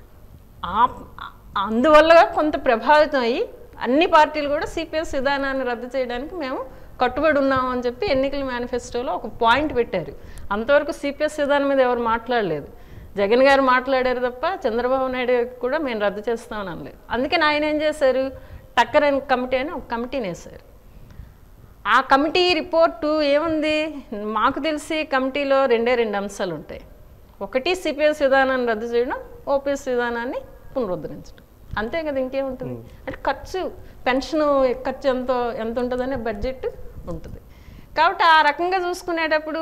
ఆ- అందువల్ల కొంత ప్రభావితం అయ్యి అన్ని పార్టీలు కూడా సిపిఎస్ విధానాన్ని రద్దు చేయడానికి మేము కట్టుబడి ఉన్నాం అని చెప్పి ఎన్నికల మేనిఫెస్టోలో ఒక పాయింట్ పెట్టారు అంతవరకు సిపిఎస్ విధానం మీద ఎవరు మాట్లాడలేదు జగన్ గారు మాట్లాడారు తప్ప చంద్రబాబు నాయుడు కూడా మేము రద్దు చేస్తామని అనలేదు అందుకని ఆయన ఏం చేశారు టక్కర్ అని కమిటీ అని ఒక కమిటీని వేశారు ఆ కమిటీ రిపోర్టు ఏముంది మాకు తెలిసి కమిటీలో రెండే రెండు అంశాలు ఉంటాయి ఒకటి సిపిఎస్ విధానాన్ని రద్దు చేయడం ఓపీఎస్ విధానాన్ని పునరుద్ధరించడం అంతే కదా ఇంకేముంటుంది అంటే ఖర్చు పెన్షన్ ఖర్చు ఎంతో ఎంత ఉంటుందనే బడ్జెట్ ఉంటుంది కాబట్టి ఆ రకంగా చూసుకునేటప్పుడు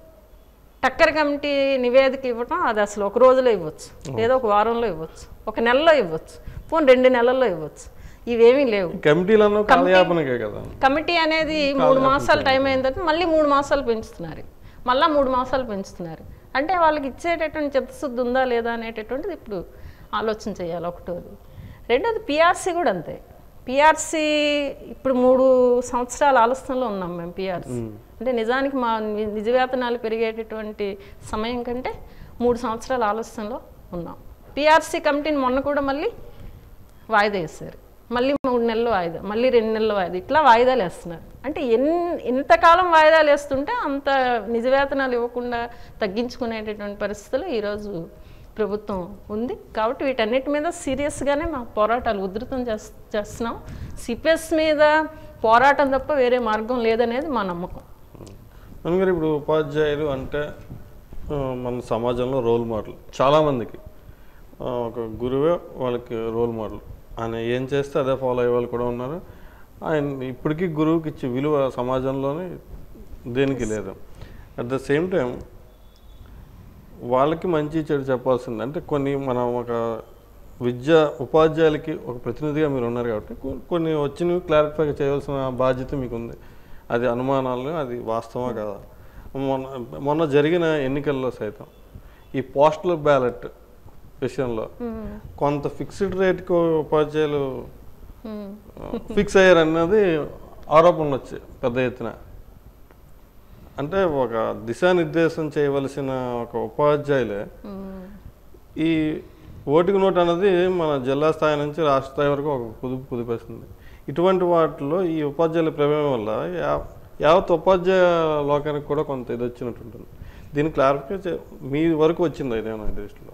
టక్కర్ కమిటీ నివేదిక ఇవ్వటం అది అసలు ఒక రోజులో ఇవ్వచ్చు లేదా ఒక వారంలో ఇవ్వచ్చు ఒక నెలలో ఇవ్వచ్చు పోనీ రెండు నెలల్లో ఇవ్వచ్చు ఇవేమీ లేవు కమిటీలను కాలయాపనకే కదా కమిటీ అనేది మూడు మాసాలు టైం అయిన తర్వాత మళ్ళీ మూడు మాసాలు పెంచుతున్నారు మళ్ళీ మూడు మాసాలు పెంచుతున్నారు అంటే వాళ్ళకి ఇచ్చేటటువంటి చిత్తశుద్ధి ఉందా లేదా అనేటటువంటిది ఇప్పుడు ఆలోచన చేయాలి ఒకటోది రెండోది పిఆర్సీ కూడా అంతే పిఆర్సీ ఇప్పుడు మూడు సంవత్సరాల ఆలస్యంలో ఉన్నాం మేము పిఆర్సీ అంటే నిజానికి మా ని- నిజ వేతనాలు పెరిగేటటువంటి సమయం కంటే మూడు సంవత్సరాల ఆలస్యంలో ఉన్నాం పిఆర్సీ కమిటీని మొన్న కూడా మళ్ళీ వాయిదా వేస్తారు మళ్ళీ మూడు నెలలు వాయిదా మళ్ళీ రెండు నెలలు వాయిదా ఇట్లా వాయిదాలు వేస్తున్నారు అంటే ఎన్ ఎంతకాలం వాయిదాలు వేస్తుంటే అంత నిజ వేతనాలు ఇవ్వకుండా తగ్గించుకునేటటువంటి పరిస్థితులు ఈరోజు ప్రభుత్వం ఉంది కాబట్టి వీటన్నిటి మీద సీరియస్గానే మా పోరాటాలు ఉధృతం చేస్ చేస్తున్నాం సిపిఎస్ మీద పోరాటం తప్ప వేరే మార్గం లేదనేది మా నమ్మకం అందుకని ఇప్పుడు ఉపాధ్యాయులు అంటే ఆ, మన సమాజంలో రోల్ మోడల్ చాలామందికి ఆ, ఒక గురువే వాళ్ళకి రోల్ మోడల్ ఆయన ఏం చేస్తే అదే ఫాలో అయ్యే వాళ్ళు కూడా ఉన్నారు ఆయన ఇప్పటికీ గురువుకి ఇచ్చే విలువ సమాజంలోని దేనికి లేదు అట్ ద సేమ్ టైం వాళ్ళకి మంచి చెడు చెప్పాల్సింది అంటే కొన్ని మనం ఒక విద్య ఉపాధ్యాయులకి ఒక ప్రతినిధిగా మీరు ఉన్నారు కాబట్టి కొ- కొన్ని వచ్చినవి క్లారిఫై చేయవలసిన బాధ్యత మీకు ఉంది అది అనుమానాలు అది వాస్తవమా కదా మొన్న మొన్న జరిగిన ఎన్నికల్లో సైతం ఈ పోస్టల్ బ్యాలెట్ విషయంలో కొంత ఫిక్స్డ్ రేట్కు ఉపాధ్యాయులు ఉమ్. ఫిక్స్ అయ్యారన్నది ఆరోపణలు వచ్చాయి పెద్ద ఎత్తున అంటే ఒక దిశానిర్దేశం చేయవలసిన ఒక ఉపాధ్యాయులే ఉమ్. ఈ ఓటుకు నోట్ అన్నది మన జిల్లా స్థాయి నుంచి రాష్ట్ర స్థాయి వరకు ఒక కుదుపు కుదిపేస్తుంది ఇటువంటి వాటిలో ఈ ఉపాధ్యాయుల ప్రమేయం వల్ల యా- యావత్ ఉపాధ్యాయ లోకానికి కూడా కొంత ఇది వచ్చినట్టు ఉంటుంది దీన్ని క్లారిఫై చే మీ వరకు వచ్చింది ఇదేనా దృష్టిలో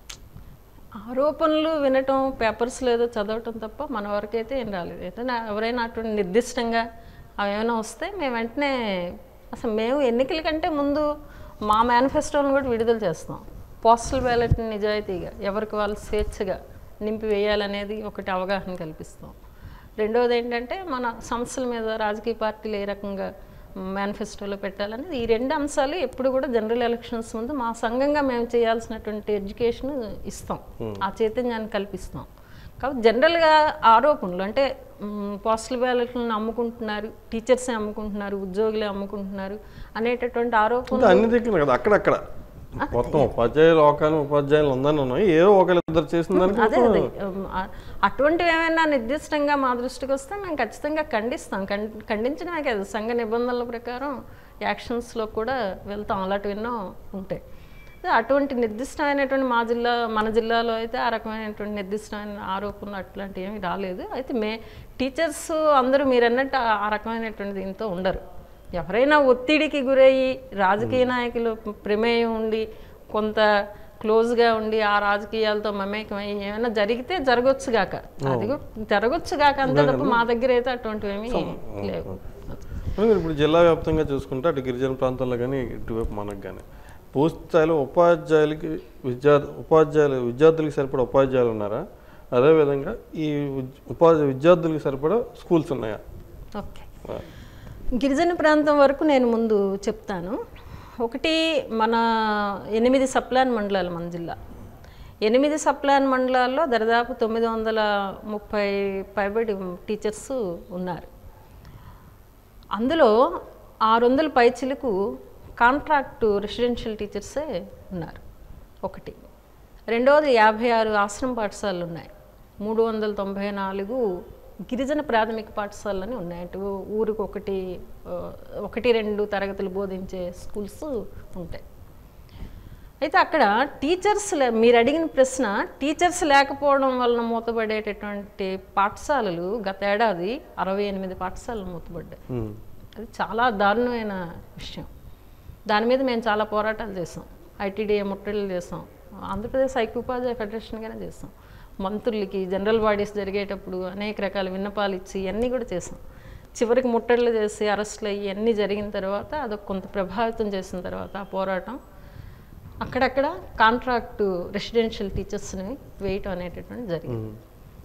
ఆరోపణలు వినటం పేపర్స్లో ఏదో చదవటం తప్ప మన వరకైతే ఏం రాలేదు ఏదైనా ఎవరైనా అటువంటి నిర్దిష్టంగా అవి ఏమైనా వస్తే మేము వెంటనే అసలు మేము ఎన్నికల కంటే ముందు మా మేనిఫెస్టోని కూడా విడుదల చేస్తాం పోస్టల్ బ్యాలెట్ని నిజాయితీగా ఎవరికి వాళ్ళు స్వేచ్ఛగా నింపి వేయాలనేది ఒకటి అవగాహన కల్పిస్తాం రెండవది ఏంటంటే మన సంస్థల మీద రాజకీయ పార్టీలు ఏ రకంగా మేనిఫెస్టోలో పెట్టాలనేది ఈ రెండు అంశాలు ఎప్పుడు కూడా జనరల్ ఎలక్షన్స్ ముందు మా సంఘంగా మేము చేయాల్సినటువంటి ఎడ్యుకేషన్ ఇస్తాం ఆ చైతన్యాన్ని కల్పిస్తాం కాబట్టి జనరల్గా ఆరోపణలు అంటే మ్, పోస్టల్ బ్యాలెట్లను అమ్ముకుంటున్నారు టీచర్సే అమ్ముకుంటున్నారు ఉద్యోగులే అమ్ముకుంటున్నారు అనేటటువంటి ఆరోపణలు అంటే అన్ని దగ్గర కదా అక్కడక్కడ మొత్తం ఉపాధ్యాయ లోకాన్ని ఉపాధ్యాయులు ఉందని ఉన్నాయి ఏదో ఒకళ్ళు ఇద్దరు చేసిన దానికి అదే అదే ఉమ్, ఆ- అటువంటివి ఏమైనా నిర్దిష్టంగా మా దృష్టికి వస్తే మేము ఖచ్చితంగా ఖండిస్తాం ఖండ్ ఖండించడమే కాదు సంఘ నిబంధనల ప్రకారం యాక్షన్స్లో కూడా వెళ్తాం అలాంటివి ఎన్నో ఉంటాయి అదే అటువంటి నిర్దిష్టమైనటువంటి మా జిల్లా మన జిల్లాలో అయితే ఆ రకమైనటువంటి నిర్దిష్టమైన ఆరోపణలు అట్లాంటివి ఏమీ రాలేదు అయితే మే టీచర్స్ అందరూ మీరు అన్నట్టు ఆ- ఆ రకమైనటువంటి దీంతో ఉండరు ఎవరైనా ఒత్తిడికి గురయ్యి రాజకీయ నాయకులు ప్రమేయం ఉండి కొంత క్లోజ్గా ఉండి ఆ రాజకీయాలతో మమేకమై ఏమైనా జరిగితే జరగొచ్చు గాక అది కూడా జరగొచ్చు గాక అంతే తప్ప మా దగ్గర అయితే అటువంటివి ఏమీ లేవు మరి ఇప్పుడు జిల్లా వ్యాప్తంగా చూసుకుంటే అటు గిరిజన ప్రాంతాల్లో కానీ ఇటువైపు మనకు కానీ పూర్తి స్థాయిలో ఉపాధ్యాయులకి విద్యా ఉపాధ్యాయులు విద్యార్థులకి సరిపడా ఉపాధ్యాయులు ఉన్నారా అదేవిధంగా ఈ ఉద్- ఉపాధ్యాయ విద్యార్థులకి సరిపడా స్కూల్స్ ఉన్నాయా ఓకే గిరిజన ప్రాంతం వరకు నేను ముందు చెప్తాను ఒకటి మన ఎనిమిది సప్లాన్ మండలాలు మన జిల్లా ఎనిమిది సప్లాన్ మండలాల్లో దరిదాపు తొమ్మిది వందల ముప్పై పైబడి టీచర్స్ ఉన్నారు అందులో ఆరు వందల పైచిలకు కాంట్రాక్టు రెసిడెన్షియల్ టీచర్సే ఉన్నారు ఒకటి రెండవది యాభై ఆరు ఆశ్రమ పాఠశాలలు ఉన్నాయి మూడు వందల తొంభై నాలుగు గిరిజన ప్రాథమిక పాఠశాలని ఉన్నాయి అంటే ఊ- ఊరికి ఒకటి ఆ, ఒకటి రెండు తరగతులు బోధించే స్కూల్స్ ఉంటాయి అయితే అక్కడ టీచర్స్ లే- మీరు అడిగిన ప్రశ్న టీచర్స్ లేకపోవడం వలన మూతపడేటటువంటి పాఠశాలలు గత ఏడాది అరవై ఎనిమిది పాఠశాలలు మూతపడ్డాయి ఉమ్. అది చాలా దారుణమైన విషయం దాని మీద మేము చాలా పోరాటాలు చేసాం ఐటీడీఏ ముట్టడిలు చేసాం ఆంధ్రప్రదేశ్ ఐక్యోపాధ్యాయ ఫెడరేషన్గానే చేసాం మంత్రులకి జనరల్ బాడీస్ జరిగేటప్పుడు అనేక రకాల విన్నపాలు ఇచ్చి ఇవన్నీ కూడా చేసాం చివరికి ముట్టడిలు చేసి అరెస్టులు అయ్యి అన్నీ జరిగిన తర్వాత అదొక కొంత ప్రభావితం చేసిన తర్వాత ఆ పోరాటం అక్కడక్కడ కాంట్రాక్టు రెసిడెన్షియల్ టీచర్స్ని వేయటం అనేటటువంటి జరిగింది ఉమ్.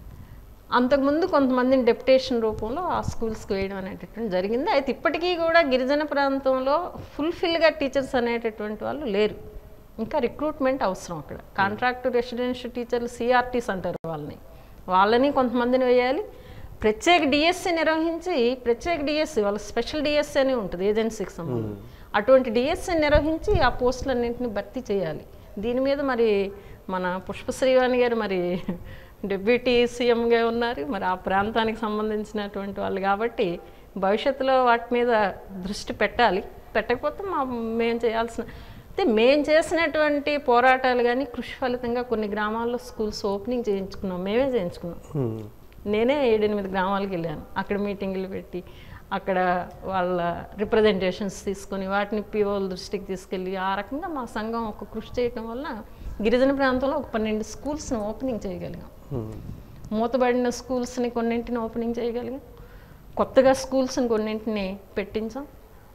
అంతకుముందు కొంతమందిని డెప్యుటేషన్ రూపంలో ఆ స్కూల్స్కి వేయడం అనేటటువంటి జరిగింది అయితే ఇప్పటికీ కూడా గిరిజన ప్రాంతంలో ఫుల్ఫిల్గా టీచర్స్ అనేటటువంటి వాళ్ళు లేరు ఇంకా రిక్రూట్మెంట్ అవసరం అక్కడ కాంట్రాక్ట్ రెసిడెన్షియల్ టీచర్లు సిఆర్టీస్ అంటారు వాళ్ళని వాళ్ళని కొంతమందిని వేయాలి ప్రత్యేక డిఎస్సి నిర్వహించి ప్రత్యేక డిఎస్సి వాళ్ళ స్పెషల్ డిఎస్సి అని ఉంటుంది ఏజెన్సీకి సంబంధించి అటువంటి డిఎస్సి నిర్వహించి ఆ పోస్టులన్నింటిని భర్తీ చేయాలి దీని మీద మరి మన పుష్పశ్రీవాణి గారు మరి డెప్యూటీ సీఎంగా ఉన్నారు మరి ఆ ప్రాంతానికి సంబంధించినటువంటి వాళ్ళు కాబట్టి భవిష్యత్తులో వాటి మీద దృష్టి పెట్టాలి పెట్టకపోతే మా మేము చేయాల్సిన అయితే మేము చేసినటువంటి పోరాటాలు కానీ కృషి ఫలితంగా కొన్ని గ్రామాల్లో స్కూల్స్ ఓపెనింగ్ చేయించుకున్నాం మేమే చేయించుకున్నాం ఉమ్. నేనే ఏడెనిమిది గ్రామాలకు వెళ్ళాను అక్కడ మీటింగులు పెట్టి అక్కడ వాళ్ళ రిప్రజెంటేషన్స్ తీసుకొని వాటిని పిఓల దృష్టికి తీసుకెళ్ళి ఆ రకంగా మా సంఘం ఒక కృషి చేయటం వల్ల గిరిజన ప్రాంతంలో ఒక పన్నెండు స్కూల్స్ని ఓపెనింగ్ చేయగలిగాం ఉమ్. మూతబడిన స్కూల్స్ని కొన్నింటిని ఓపెనింగ్ చేయగలిగాం కొత్తగా స్కూల్స్ని కొన్నింటిని పెట్టించాం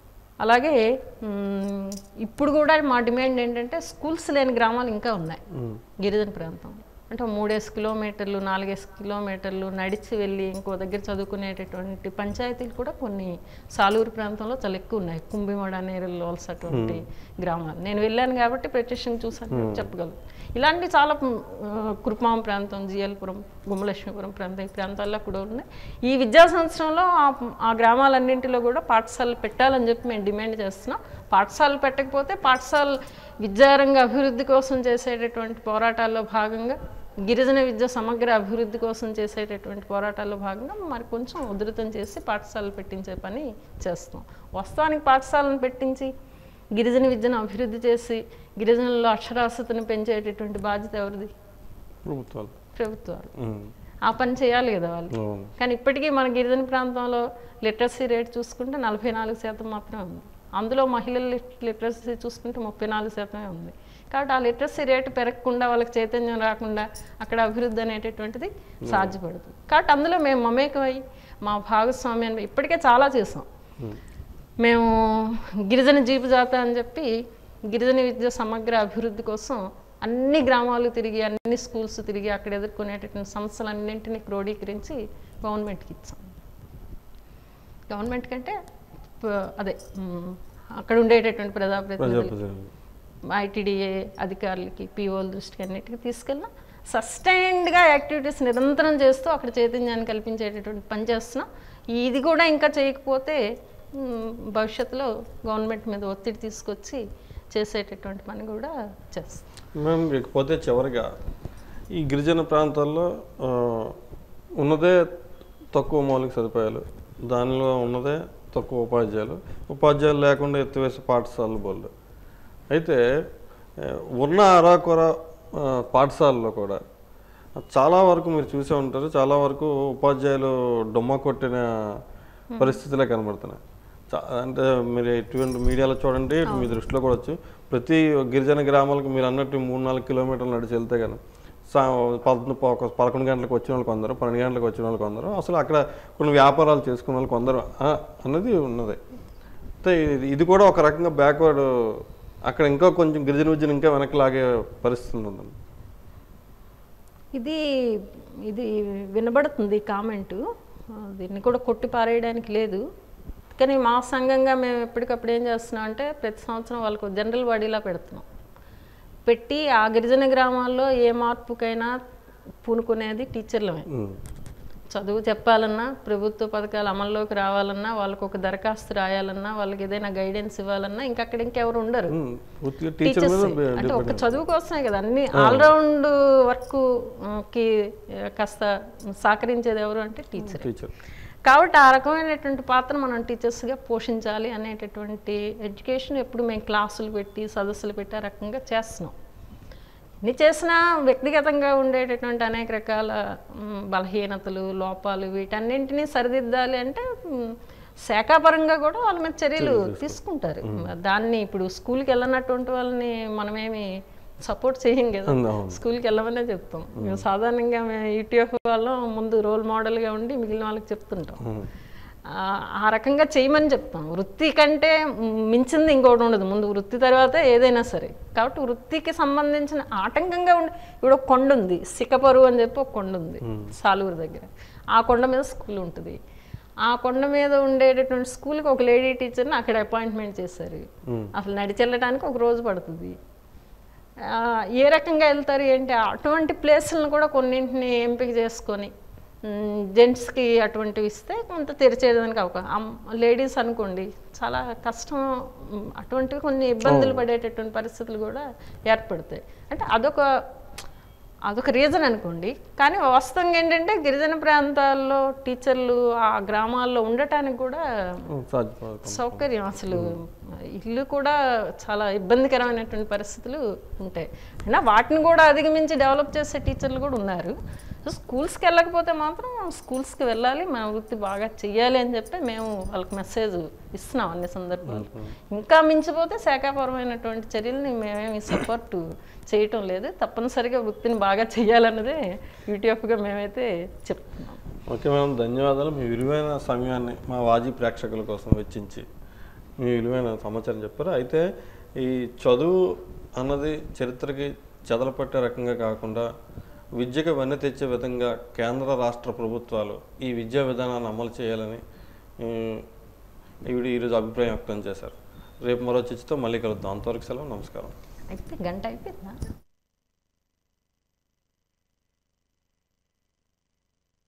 అలాగే మ్, ఇప్పుడు కూడా మా డిమాండ్ ఏంటంటే స్కూల్స్ లేని గ్రామాలు ఇంకా ఉన్నాయి ఉమ్. గిరిజన ప్రాంతం అంటే మూడేసి కిలోమీటర్లు నాలుగేసి కిలోమీటర్లు నడిచి వెళ్ళి ఇంకో దగ్గర చదువుకునేటటువంటి పంచాయతీలు కూడా కొన్ని సాలూరు ప్రాంతంలో చాలా ఎక్కువ ఉన్నాయి కుంభిమడ నేరల్ వలస అటువంటి గ్రామాలు నేను వెళ్ళాను కాబట్టి ప్రత్యక్షంగా చూసాను కాబట్టి చెప్పగలను ఇలాంటి చాలా ఆ, కురుపాం ప్రాంతం జిఎల్పురం గుమ్మలక్ష్మీపురం ప్రాంతం ఈ ప్రాంతాల్లో కూడా ఉన్నాయి ఈ విద్యా సంవత్సరంలో ఆ- ఆ గ్రామాలన్నింటిలో కూడా పాఠశాలలు పెట్టాలని చెప్పి మేము డిమాండ్ చేస్తున్నాం పాఠశాలలు పెట్టకపోతే పాఠశాల విద్యారంగ అభివృద్ధి కోసం చేసేటటువంటి పోరాటాల్లో భాగంగా గిరిజన విద్య సమగ్ర అభివృద్ధి కోసం చేసేటటువంటి పోరాటాల్లో భాగంగా మరి కొంచెం ఉధృతం చేసి పాఠశాలలు పెట్టించే పని చేస్తాం వాస్తవానికి పాఠశాలను పెట్టించి గిరిజన విద్యను అభివృద్ధి చేసి గిరిజనుల్లో అక్షరాస్యతను పెంచేటటువంటి బాధ్యత ఎవరిది ప్రభుత్వాలు ప్రభుత్వాలు ఉమ్. ఆ పని చేయాలి కదా వాళ్ళు అవును. కానీ ఇప్పటికీ మన గిరిజన ప్రాంతంలో లిటరసీ రేట్ చూసుకుంటే నలభై నాలుగు శాతం మాత్రమే ఉంది అందులో మహిళల లిట్- లిటరసీ చూసుకుంటే ముప్పై నాలుగు శాతమే ఉంది కాబట్టి ఆ లిటరసీ రేటు పెరగకుండా వాళ్ళకి చైతన్యం రాకుండా అక్కడ అభివృద్ధి అనేటటువంటిది సాధ్యపడుతుంది కాబట్టి అందులో మేము మమేకమై మా భాగస్వామ్యాన్ని ఇప్పటికే చాలా చేసాం ఉమ్. మేము గిరిజన జీవజాత అని చెప్పి గిరిజన విద్య సమగ్ర అభివృద్ధి కోసం అన్ని గ్రామాలు తిరిగి అన్ని స్కూల్స్ తిరిగి అక్కడ ఎదుర్కొనేటటువంటి సమస్యలన్నింటినీ క్రోడీకరించి గవర్నమెంట్కి ఇచ్చాం గవర్నమెంట్ కంటే ప- అదే మ్, అక్కడ ఉండేటటువంటి ప్రజాప్రతినిధులు ప్రజాప్రతినిధులు ఐటీడీఏ అధికారులకి పిఓల దృష్టికి అన్నిటికీ తీసుకెళ్ళినా సస్టైన్డ్గా యాక్టివిటీస్ నిరంతరం చేస్తూ అక్కడ చైతన్యాన్ని కల్పించేటటువంటి పని చేస్తున్నాం ఇది కూడా ఇంకా చేయకపోతే మ్, భవిష్యత్తులో గవర్నమెంట్ మీద ఒత్తిడి తీసుకొచ్చి చేసేటటువంటి పని కూడా చేస్తాం మేము ఇకపోతే చివరిగా ఈ గిరిజన ప్రాంతాల్లో ఆ, ఉన్నదే తక్కువ మౌలిక సదుపాయాలు దానిలో ఉన్నదే తక్కువ ఉపాధ్యాయులు ఉపాధ్యాయులు లేకుండా ఎత్తివేసే పాఠశాలలు బోళ్ళు అయితే ఆ, ఉన్న అరాకొర ఆ, పాఠశాలలో కూడా చాలా వరకు మీరు చూసే ఉంటారు చాలా వరకు ఉపాధ్యాయులు డొమ్మ కొట్టిన పరిస్థితులే కనబడుతున్నాయి చా- అంటే మీరు ఎటువంటి మీడియాలో చూడండి మీ దృష్టిలో కూడా వచ్చు ప్రతి గిరిజన గ్రామాలకు మీరు అన్నట్టు మూడు నాలుగు కిలోమీటర్లు నడిచి వెళ్తే కానీ సా పదకొండు ఒక పదకొండు గంటలకు వచ్చిన వాళ్ళు కొందరు పన్నెండు గంటలకు వచ్చిన వాళ్ళు కొందరు అసలు అక్కడ కొన్ని వ్యాపారాలు చేసుకున్న వాళ్ళు కొందరు ఆ, అన్నది ఉన్నది అయితే ఇది- ఇది కూడా ఒక రకంగా బ్యాక్వర్డ్ అక్కడ ఇంకా కొంచెం గిరిజన విద్యను ఇంకా వెనక్కి లాగే పరిస్థితి ఉందండి ఇది ఇది వినబడుతుంది కామెంటు దీన్ని కూడా కొట్టి పారేయడానికి లేదు కానీ మా సంఘంగా మేము ఎప్పటికప్పుడు ఏం చేస్తున్నాం అంటే ప్రతి సంవత్సరం వాళ్ళకు జనరల్ బాడీలా పెడుతున్నాం పెట్టి ఆ గిరిజన గ్రామాల్లో ఏ మార్పుకైనా పూనుకునేది టీచర్లమే ఉమ్. చదువు చెప్పాలన్నా ప్రభుత్వ పథకాలు అమల్లోకి రావాలన్నా వాళ్ళకు ఒక దరఖాస్తు రాయాలన్నా వాళ్ళకి ఏదైనా గైడెన్స్ ఇవ్వాలన్నా ఇంకా అక్కడ ఇంకెవరు ఉండరు ఉమ్. పూర్తిగా టీచర్ టీచర్స్ మీద అంటే ఒక చదువు కోసమే కదా అన్ని ఆల్రౌండ్ వర్క్ కి ఆ, కాస్త సహకరించేది ఎవరు అంటే టీచర్ టీచర్ కాబట్టి ఆ రకమైనటువంటి పాత్ర మనం టీచర్స్గా పోషించాలి అనేటటువంటి ఎడ్యుకేషన్ ఎప్పుడు మేము క్లాసులు పెట్టి సదస్సులు పెట్టి ఆ రకంగా చేస్తున్నాం ఎన్ని చేసినా వ్యక్తిగతంగా ఉండేటటువంటి అనేక రకాల మ్, బలహీనతలు లోపాలు వీటన్నింటినీ సరిదిద్దాలి అంటే మ్, శాఖాపరంగా కూడా వాళ్ళ మీద చర్యలు తీసుకుంటారు దాన్ని ఇప్పుడు స్కూల్కి వెళ్ళనటువంటి వాళ్ళని మనమేమి సపోర్ట్ చేయం కదా అవును, అవును. స్కూల్కి వెళ్ళమనే చెప్తాం మేము సాధారణంగా మేము ఈటీఎఫ్ వాళ్ళం ముందు రోల్ మోడల్గా ఉండి మిగిలిన వాళ్ళకి చెప్తుంటాం ఉమ్. ఆ ఆ రకంగా చేయమని చెప్తాం వృత్తి కంటే మించింది ఇంకోటి ఉండదు ముందు వృత్తి తర్వాత ఏదైనా సరే కాబట్టి వృత్తికి సంబంధించిన ఆటంకంగా ఉండి ఇప్పుడు ఒక కొండ ఉంది సికపరువు అని చెప్పి ఒక కొండ ఉంది సాలూరు దగ్గర ఆ కొండ మీద స్కూల్ ఉంటుంది ఆ కొండ మీద ఉండేటటువంటి స్కూల్కి ఒక లేడీ టీచర్ని అక్కడ అపాయింట్మెంట్ చేశారు అసలు నడిచి వెళ్ళడానికి ఒక రోజు పడుతుంది ఆ, ఏ రకంగా వెళ్తారు ఏంటి అటువంటి ప్లేసులను కూడా కొన్నింటిని ఎంపిక చేసుకొని జెంట్స్కి అటువంటివి ఇస్తే కొంత తెరిచేదానికి అవకాశం లేడీస్ అనుకోండి చాలా కష్టం మ్, అటువంటివి కొన్ని ఇబ్బందులు పడేటటువంటి పరిస్థితులు కూడా ఏర్పడతాయి అంటే అదొక అదొక రీజన్ అనుకోండి కానీ వాస్తవంగా ఏంటంటే గిరిజన ప్రాంతాల్లో టీచర్లు ఆ గ్రామాల్లో ఉండటానికి కూడా ఉమ్, సాధ్యపడదు. సౌకర్యం అసలు ఇల్లు కూడా చాలా ఇబ్బందికరమైనటువంటి పరిస్థితులు ఉంటాయి అయినా వాటిని కూడా అధిగమించి డెవలప్ చేసే టీచర్లు కూడా ఉన్నారు సో స్కూల్స్కి వెళ్ళకపోతే మాత్రం స్కూల్స్కి వెళ్ళాలి మన వృత్తి బాగా చెయ్యాలి అని చెప్పి మేము వాళ్ళకి మెసేజ్ ఇస్తున్నాం అన్ని సందర్భాలు ఇంకా మించిపోతే శాఖాపరమైనటువంటి చర్యల్ని మేమేమి సపోర్ట్ చేయటం లేదు తప్పనిసరిగా వృత్తిని బాగా చెయ్యాలన్నదే యూటీఎఫ్గా మేమైతే చెప్తున్నాం ఓకే మేడం ధన్యవాదాలు మీ విలువైన సమయాన్ని మా వాజీ ప్రేక్షకుల కోసం వెచ్చించి మీ విలువైన సమాచారం చెప్పారు అయితే ఈ చదువు అన్నది చరిత్రకి చెదలపట్టే రకంగా కాకుండా విద్యకు వెన్న తెచ్చే విధంగా కేంద్ర రాష్ట్ర ప్రభుత్వాలు ఈ విద్యా విధానాన్ని అమలు చేయాలని ఉమ్, ఈవిడ ఈరోజు అభిప్రాయం వ్యక్తం చేశారు రేపు మరో చర్చతో మళ్ళీ కలుద్దాం అంతవరకు సెలవు నమస్కారం అయితే గంట అయిపోయిందా